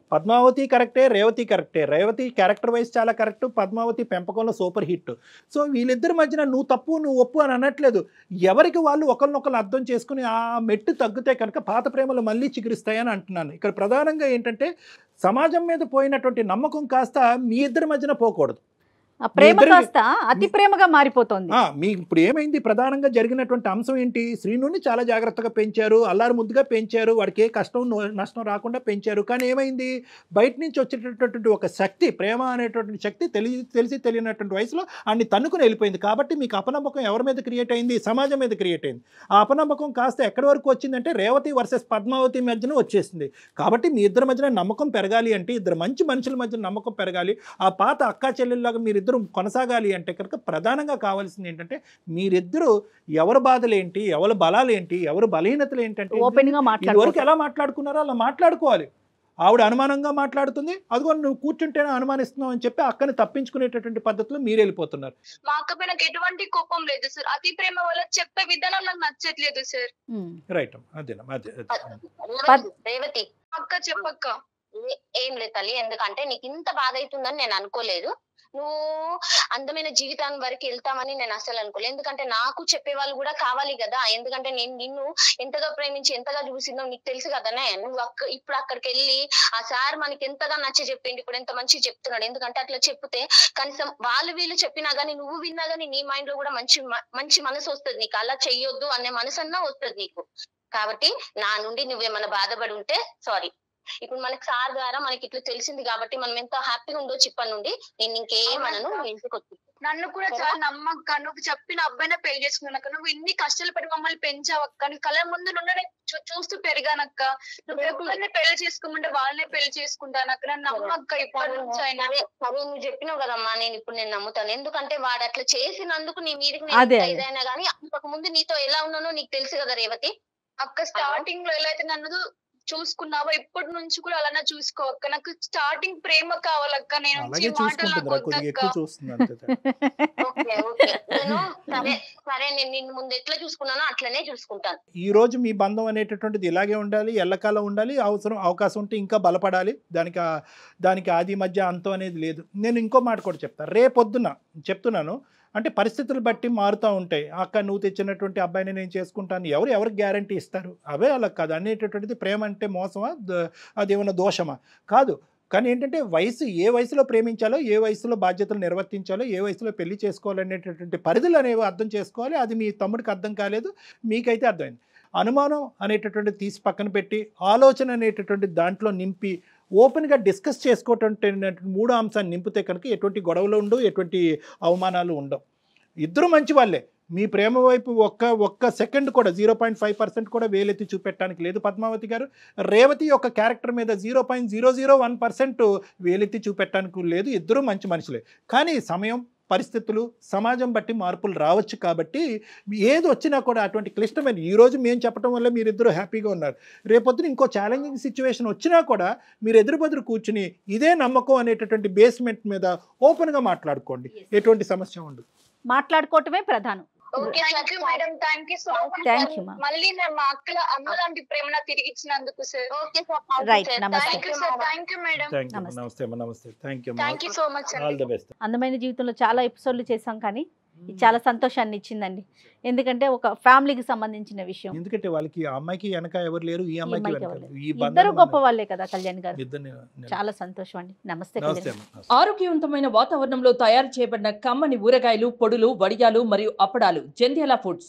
పద్మావతి కరెక్టే రేవతి కరెక్టే రేవతి క్యారెక్టర్ వైజ్ చాలా కరెక్ట్ పద్మావతి పెంపకంలో సూపర్ హిట్ సో వీళ్ళిద్దరి మధ్యన నువ్వు తప్పు నువ్వు ఒప్పు అని అనట్లేదు ఎవరికి వాళ్ళు ఒకరినొకరు అర్థం చేసుకుని ఆ మెట్టు తగ్గితే కనుక పాత ప్రేమలు మళ్ళీ చిగురిస్తాయని అంటున్నాను ఇక్కడ ప్రధానంగా ఏంటంటే సమాజం మీద పోయినటువంటి నమ్మకం కాస్త మీ ఇద్దరి మధ్యన పోకూడదు ఆ ప్రేమ ఇద్దరికి- కాస్త అతి ప్రేమగా మారిపోతుంది ఆ, మీ ఇప్పుడు ఏమైంది ప్రధానంగా జరిగినటువంటి అంశం ఏంటి శ్రీనుని చాలా జాగ్రత్తగా పెంచారు అల్లారు ముద్దుగా పెంచారు వాడికి ఏ కష్టం నో- నష్టం రాకుండా పెంచారు కానీ ఏమైంది బయట నుంచి వచ్చేటటువంటి ఒక శక్తి ప్రేమ అనేటటువంటి శక్తి తెలి తెలిసి తెలియనటువంటి వయసులో అన్ని తన్నుకుని వెళ్ళిపోయింది కాబట్టి మీకు అపనమ్మకం ఎవరి మీద క్రియేట్ అయింది సమాజం మీద క్రియేట్ అయింది ఆ అపనమ్మకం కాస్త ఎక్కడి వరకు వచ్చిందంటే రేవతి వర్సెస్ పద్మావతి మధ్యన వచ్చేసింది కాబట్టి మీ ఇద్దరి మధ్యన నమ్మకం పెరగాలి అంటే ఇద్దరు మంచి మనుషుల మధ్య నమ్మకం పెరగాలి ఆ పాత అక్కా చెల్లెల్లాగా మీరిద్దరు కొనసాగాలి అంటే కనుక ప్రధానంగా కావాల్సింది ఏంటంటే మీరిద్దరూ ఎవరి బాధలు ఏంటి ఎవరి బలాలు ఏంటి ఎవరి బలహీనతలు ఏంటంటే ఓపెన్ గా ఇదివరకు మాట్లాడుకో ఎలా మాట్లాడుకున్నారో అలా మాట్లాడుకోవాలి ఆవిడ అనుమానంగా మాట్లాడుతుంది అదిగో నువ్వు కూర్చుంటేనే అనుమానిస్తున్నావు అని చెప్పి అక్కని తప్పించుకునేటటువంటి పద్ధతిలో మీరు వెళ్ళిపోతున్నారు మా అక్క పైన నాకు ఎటువంటి కోపం లేదు సార్ అతి ప్రేమ వల్ల చెప్పే విధానం నాకు నచ్చట్లేదు సార్ ఉమ్. రైట్ అదేనా అదే అదే. రేవతి, రేవతి అక్క చెప్పక్క ఏ- ఏం లేదు తల్లి ఎందుకంటే నీకు ఇంత బాధ అవుతుందని నేను అనుకోలేదు నువ్వు అందమైన జీవితాన్ని వరకు వెళ్తామని నేను అసలు అనుకోలేదు ఎందుకంటే నాకు చెప్పేవాళ్ళు కూడా కావాలి కదా ఎందుకంటే నేను నిన్ను ఎంతగా ప్రేమించి ఎంతగా చూసిందో నీకు తెలుసు కదనే నువ్వు అక్క ఇప్పుడు అక్కడికి వెళ్ళి ఆ సార్ మనకి ఎంతగా నచ్చ చెప్పిండు ఇప్పుడు ఎంత మంచి చెప్తున్నాడు ఎందుకంటే అట్లా చెప్తే కనీసం వాళ్ళు వీళ్ళు చెప్పినా గానీ నువ్వు విన్నా గానీ నీ మైండ్ లో కూడా మంచి మ- మంచి మనసు వస్తుంది నీకు అలా చెయ్యొద్దు అనే మనసు అన్నా వస్తుంది నీకు కాబట్టి నా నుండి నువ్వేమైనా బాధపడి ఉంటే సారీ ఇప్పుడు మనకి సార్ ద్వారా మనకి ఇట్లా తెలిసింది కాబట్టి మనం ఎంత హ్యాపీగా ఉందో చెప్పను నుండి నేను ఇంకేమనను నువ్వు ఇంటికి వచ్చి నన్ను కూడా చాలా నమ్మక్క నువ్వు చెప్పిన అబ్బాయినే పెళ్లి చేసుకున్నాక నువ్వు ఇన్ని కష్టాలు పడి మమ్మల్ని పెంచావక్క నీ కళ్ళ ముందు నుండి నేను చూ- చూస్తూ పెరిగానక్క నువ్వు ఎవరిని పెళ్లి చేసుకోమంటే వాళ్ళనే పెళ్లి చేసుకుంటానక్క నన్ను నమ్మక్క ఇప్పటి నుంచి అయినా సరే సరే నువ్వు చెప్పినావు కదమ్మా నేను ఇప్పుడు నేను నమ్ముతాను ఎందుకంటే వాడు అట్లా చేసినందుకు నీ మీదకి అదే, నేను అదే. ఇదైనా గానీ అంతకు ముందు నీతో ఎలా ఉన్నానో నీకు తెలుసు కదా రేవతి అక్క స్టార్టింగ్ లో ఎలా అయితే నన్ను చూసుకున్నావో ఇప్పటి నుంచి కూడా అలానే చూసుకో అక్క నాకు స్టార్టింగ్ ప్రేమ కావాలక్క నేను అలాగే ఈ మాటలు నాకు చూసుకుంటుంది కొద్దిగా వద్దక్క ఎక్కువ చూస్తుంది అంతే ఓకే ఓకే నేను సరే సరే నేను నిన్ను ముందు ఎట్లా చూసుకున్నానో అట్లనే చూసుకుంటాను ఈ రోజు మీ బంధం అనేటటువంటిది ఇలాగే ఉండాలి ఎల్లకాలం ఉండాలి అవసరం అవకాశం ఉంటే ఇంకా బలపడాలి దానికి ఆ- దానికి ఆది మధ్య అంతం అనేది లేదు నేను ఇంకో మాట కూడా చెప్తాను రేపొద్దున చెప్తున్నాను అంటే పరిస్థితులు బట్టి మారుతూ ఉంటాయి అక్క నువ్వు తెచ్చినటువంటి అబ్బాయిని నేను చేసుకుంటాను ఎవరు ఎవరికి గ్యారంటీ ఇస్తారు అవే అలా కాదు అనేటటువంటిది ప్రేమ అంటే మోసమా ద- అదేమన్నా దోషమా కాదు కానీ ఏంటంటే వయసు ఏ వయసులో ప్రేమించాలో ఏ వయసులో బాధ్యతలు నిర్వర్తించాలో ఏ వయసులో పెళ్లి చేసుకోవాలనేటటువంటి పరిధులు అనేవి అర్థం చేసుకోవాలి అది మీ తమ్ముడికి అర్థం కాలేదు మీకైతే అర్థమైంది అనుమానం అనేటటువంటి తీసి పక్కన పెట్టి ఆలోచన అనేటటువంటి దాంట్లో నింపి ఓపెన్గా డిస్కస్ చేసుకోవటం మూడో అంశాన్ని నింపితే కనుక ఎటువంటి గొడవలు ఉండవు ఎటువంటి అవమానాలు ఉండవు ఇద్దరు మంచి వాళ్ళే మీ ప్రేమ వైపు ఒక్క ఒక్క సెకండ్ కూడా జీరో పాయింట్ ఫైవ్ పర్సెంట్ కూడా వేలెత్తి చూపెట్టడానికి లేదు పద్మావతి గారు రేవతి యొక్క క్యారెక్టర్ మీద zero point zero zero one percent వేలెత్తి చూపెట్టడానికి లేదు ఇద్దరు మంచి మనుషులే కానీ సమయం పరిస్థితులు సమాజం బట్టి మార్పులు రావచ్చు కాబట్టి ఏది వచ్చినా కూడా అటువంటి క్లిష్టమైన ఈ రోజు మేము చెప్పడం వల్ల మీరిద్దరూ హ్యాపీగా ఉన్నారు రేపొద్దున ఇంకో ఛాలెంజింగ్ సిచ్యువేషన్ వచ్చినా కూడా మీరు ఎదురు బదురు కూర్చుని ఇదే నమ్మకం అనేటటువంటి బేస్మెంట్ మీద ఓపెన్గా మాట్లాడుకోండి ఎటువంటి సమస్య ఉండదు మాట్లాడుకోవటమే ప్రధానం okay thank you madam thank you so much Thank you, ma'am. మళ్ళీ నేను మా అక్కల అమ్మ లాంటి ప్రేమ నాకు తిరిగి ఇచ్చినందుకు sir okay Right, namaste. Thank you sir thank you madam thank you నమస్తే. నమస్తే అమ్మా, నమస్తే thank you thank you so much all the best అందమైన జీవితంలో చాలా ఎపిసోడ్లు చేసాం కానీ ఇది చాలా సంతోషాన్ని ఇచ్చిందండి ఎందుకంటే ఒక ఫ్యామిలీకి సంబంధించిన విషయం ఎందుకంటే వాళ్ళకి ఆ అమ్మాయికి వెనక ఎవరు లేరు ఈ ఈ అమ్మాయికి అమ్మాయికి వెనక ఎవరు లేరు. ఈ ఇద్దరు బంధం గొప్ప వాళ్ళే కదా కళ్యాణ్ గారు ఇద్దరిని చాలా సంతోషం అండి నమస్తే నమస్తే కళ్యాణ్ అమ్మా నమస్తే. ఆరోగ్యవంతమైన వాతావరణంలో తయారు చేయబడిన కమ్మని ఊరగాయలు పొడులు వడియాలు మరియు అప్పడాలు జంధ్యాల ఫుడ్స్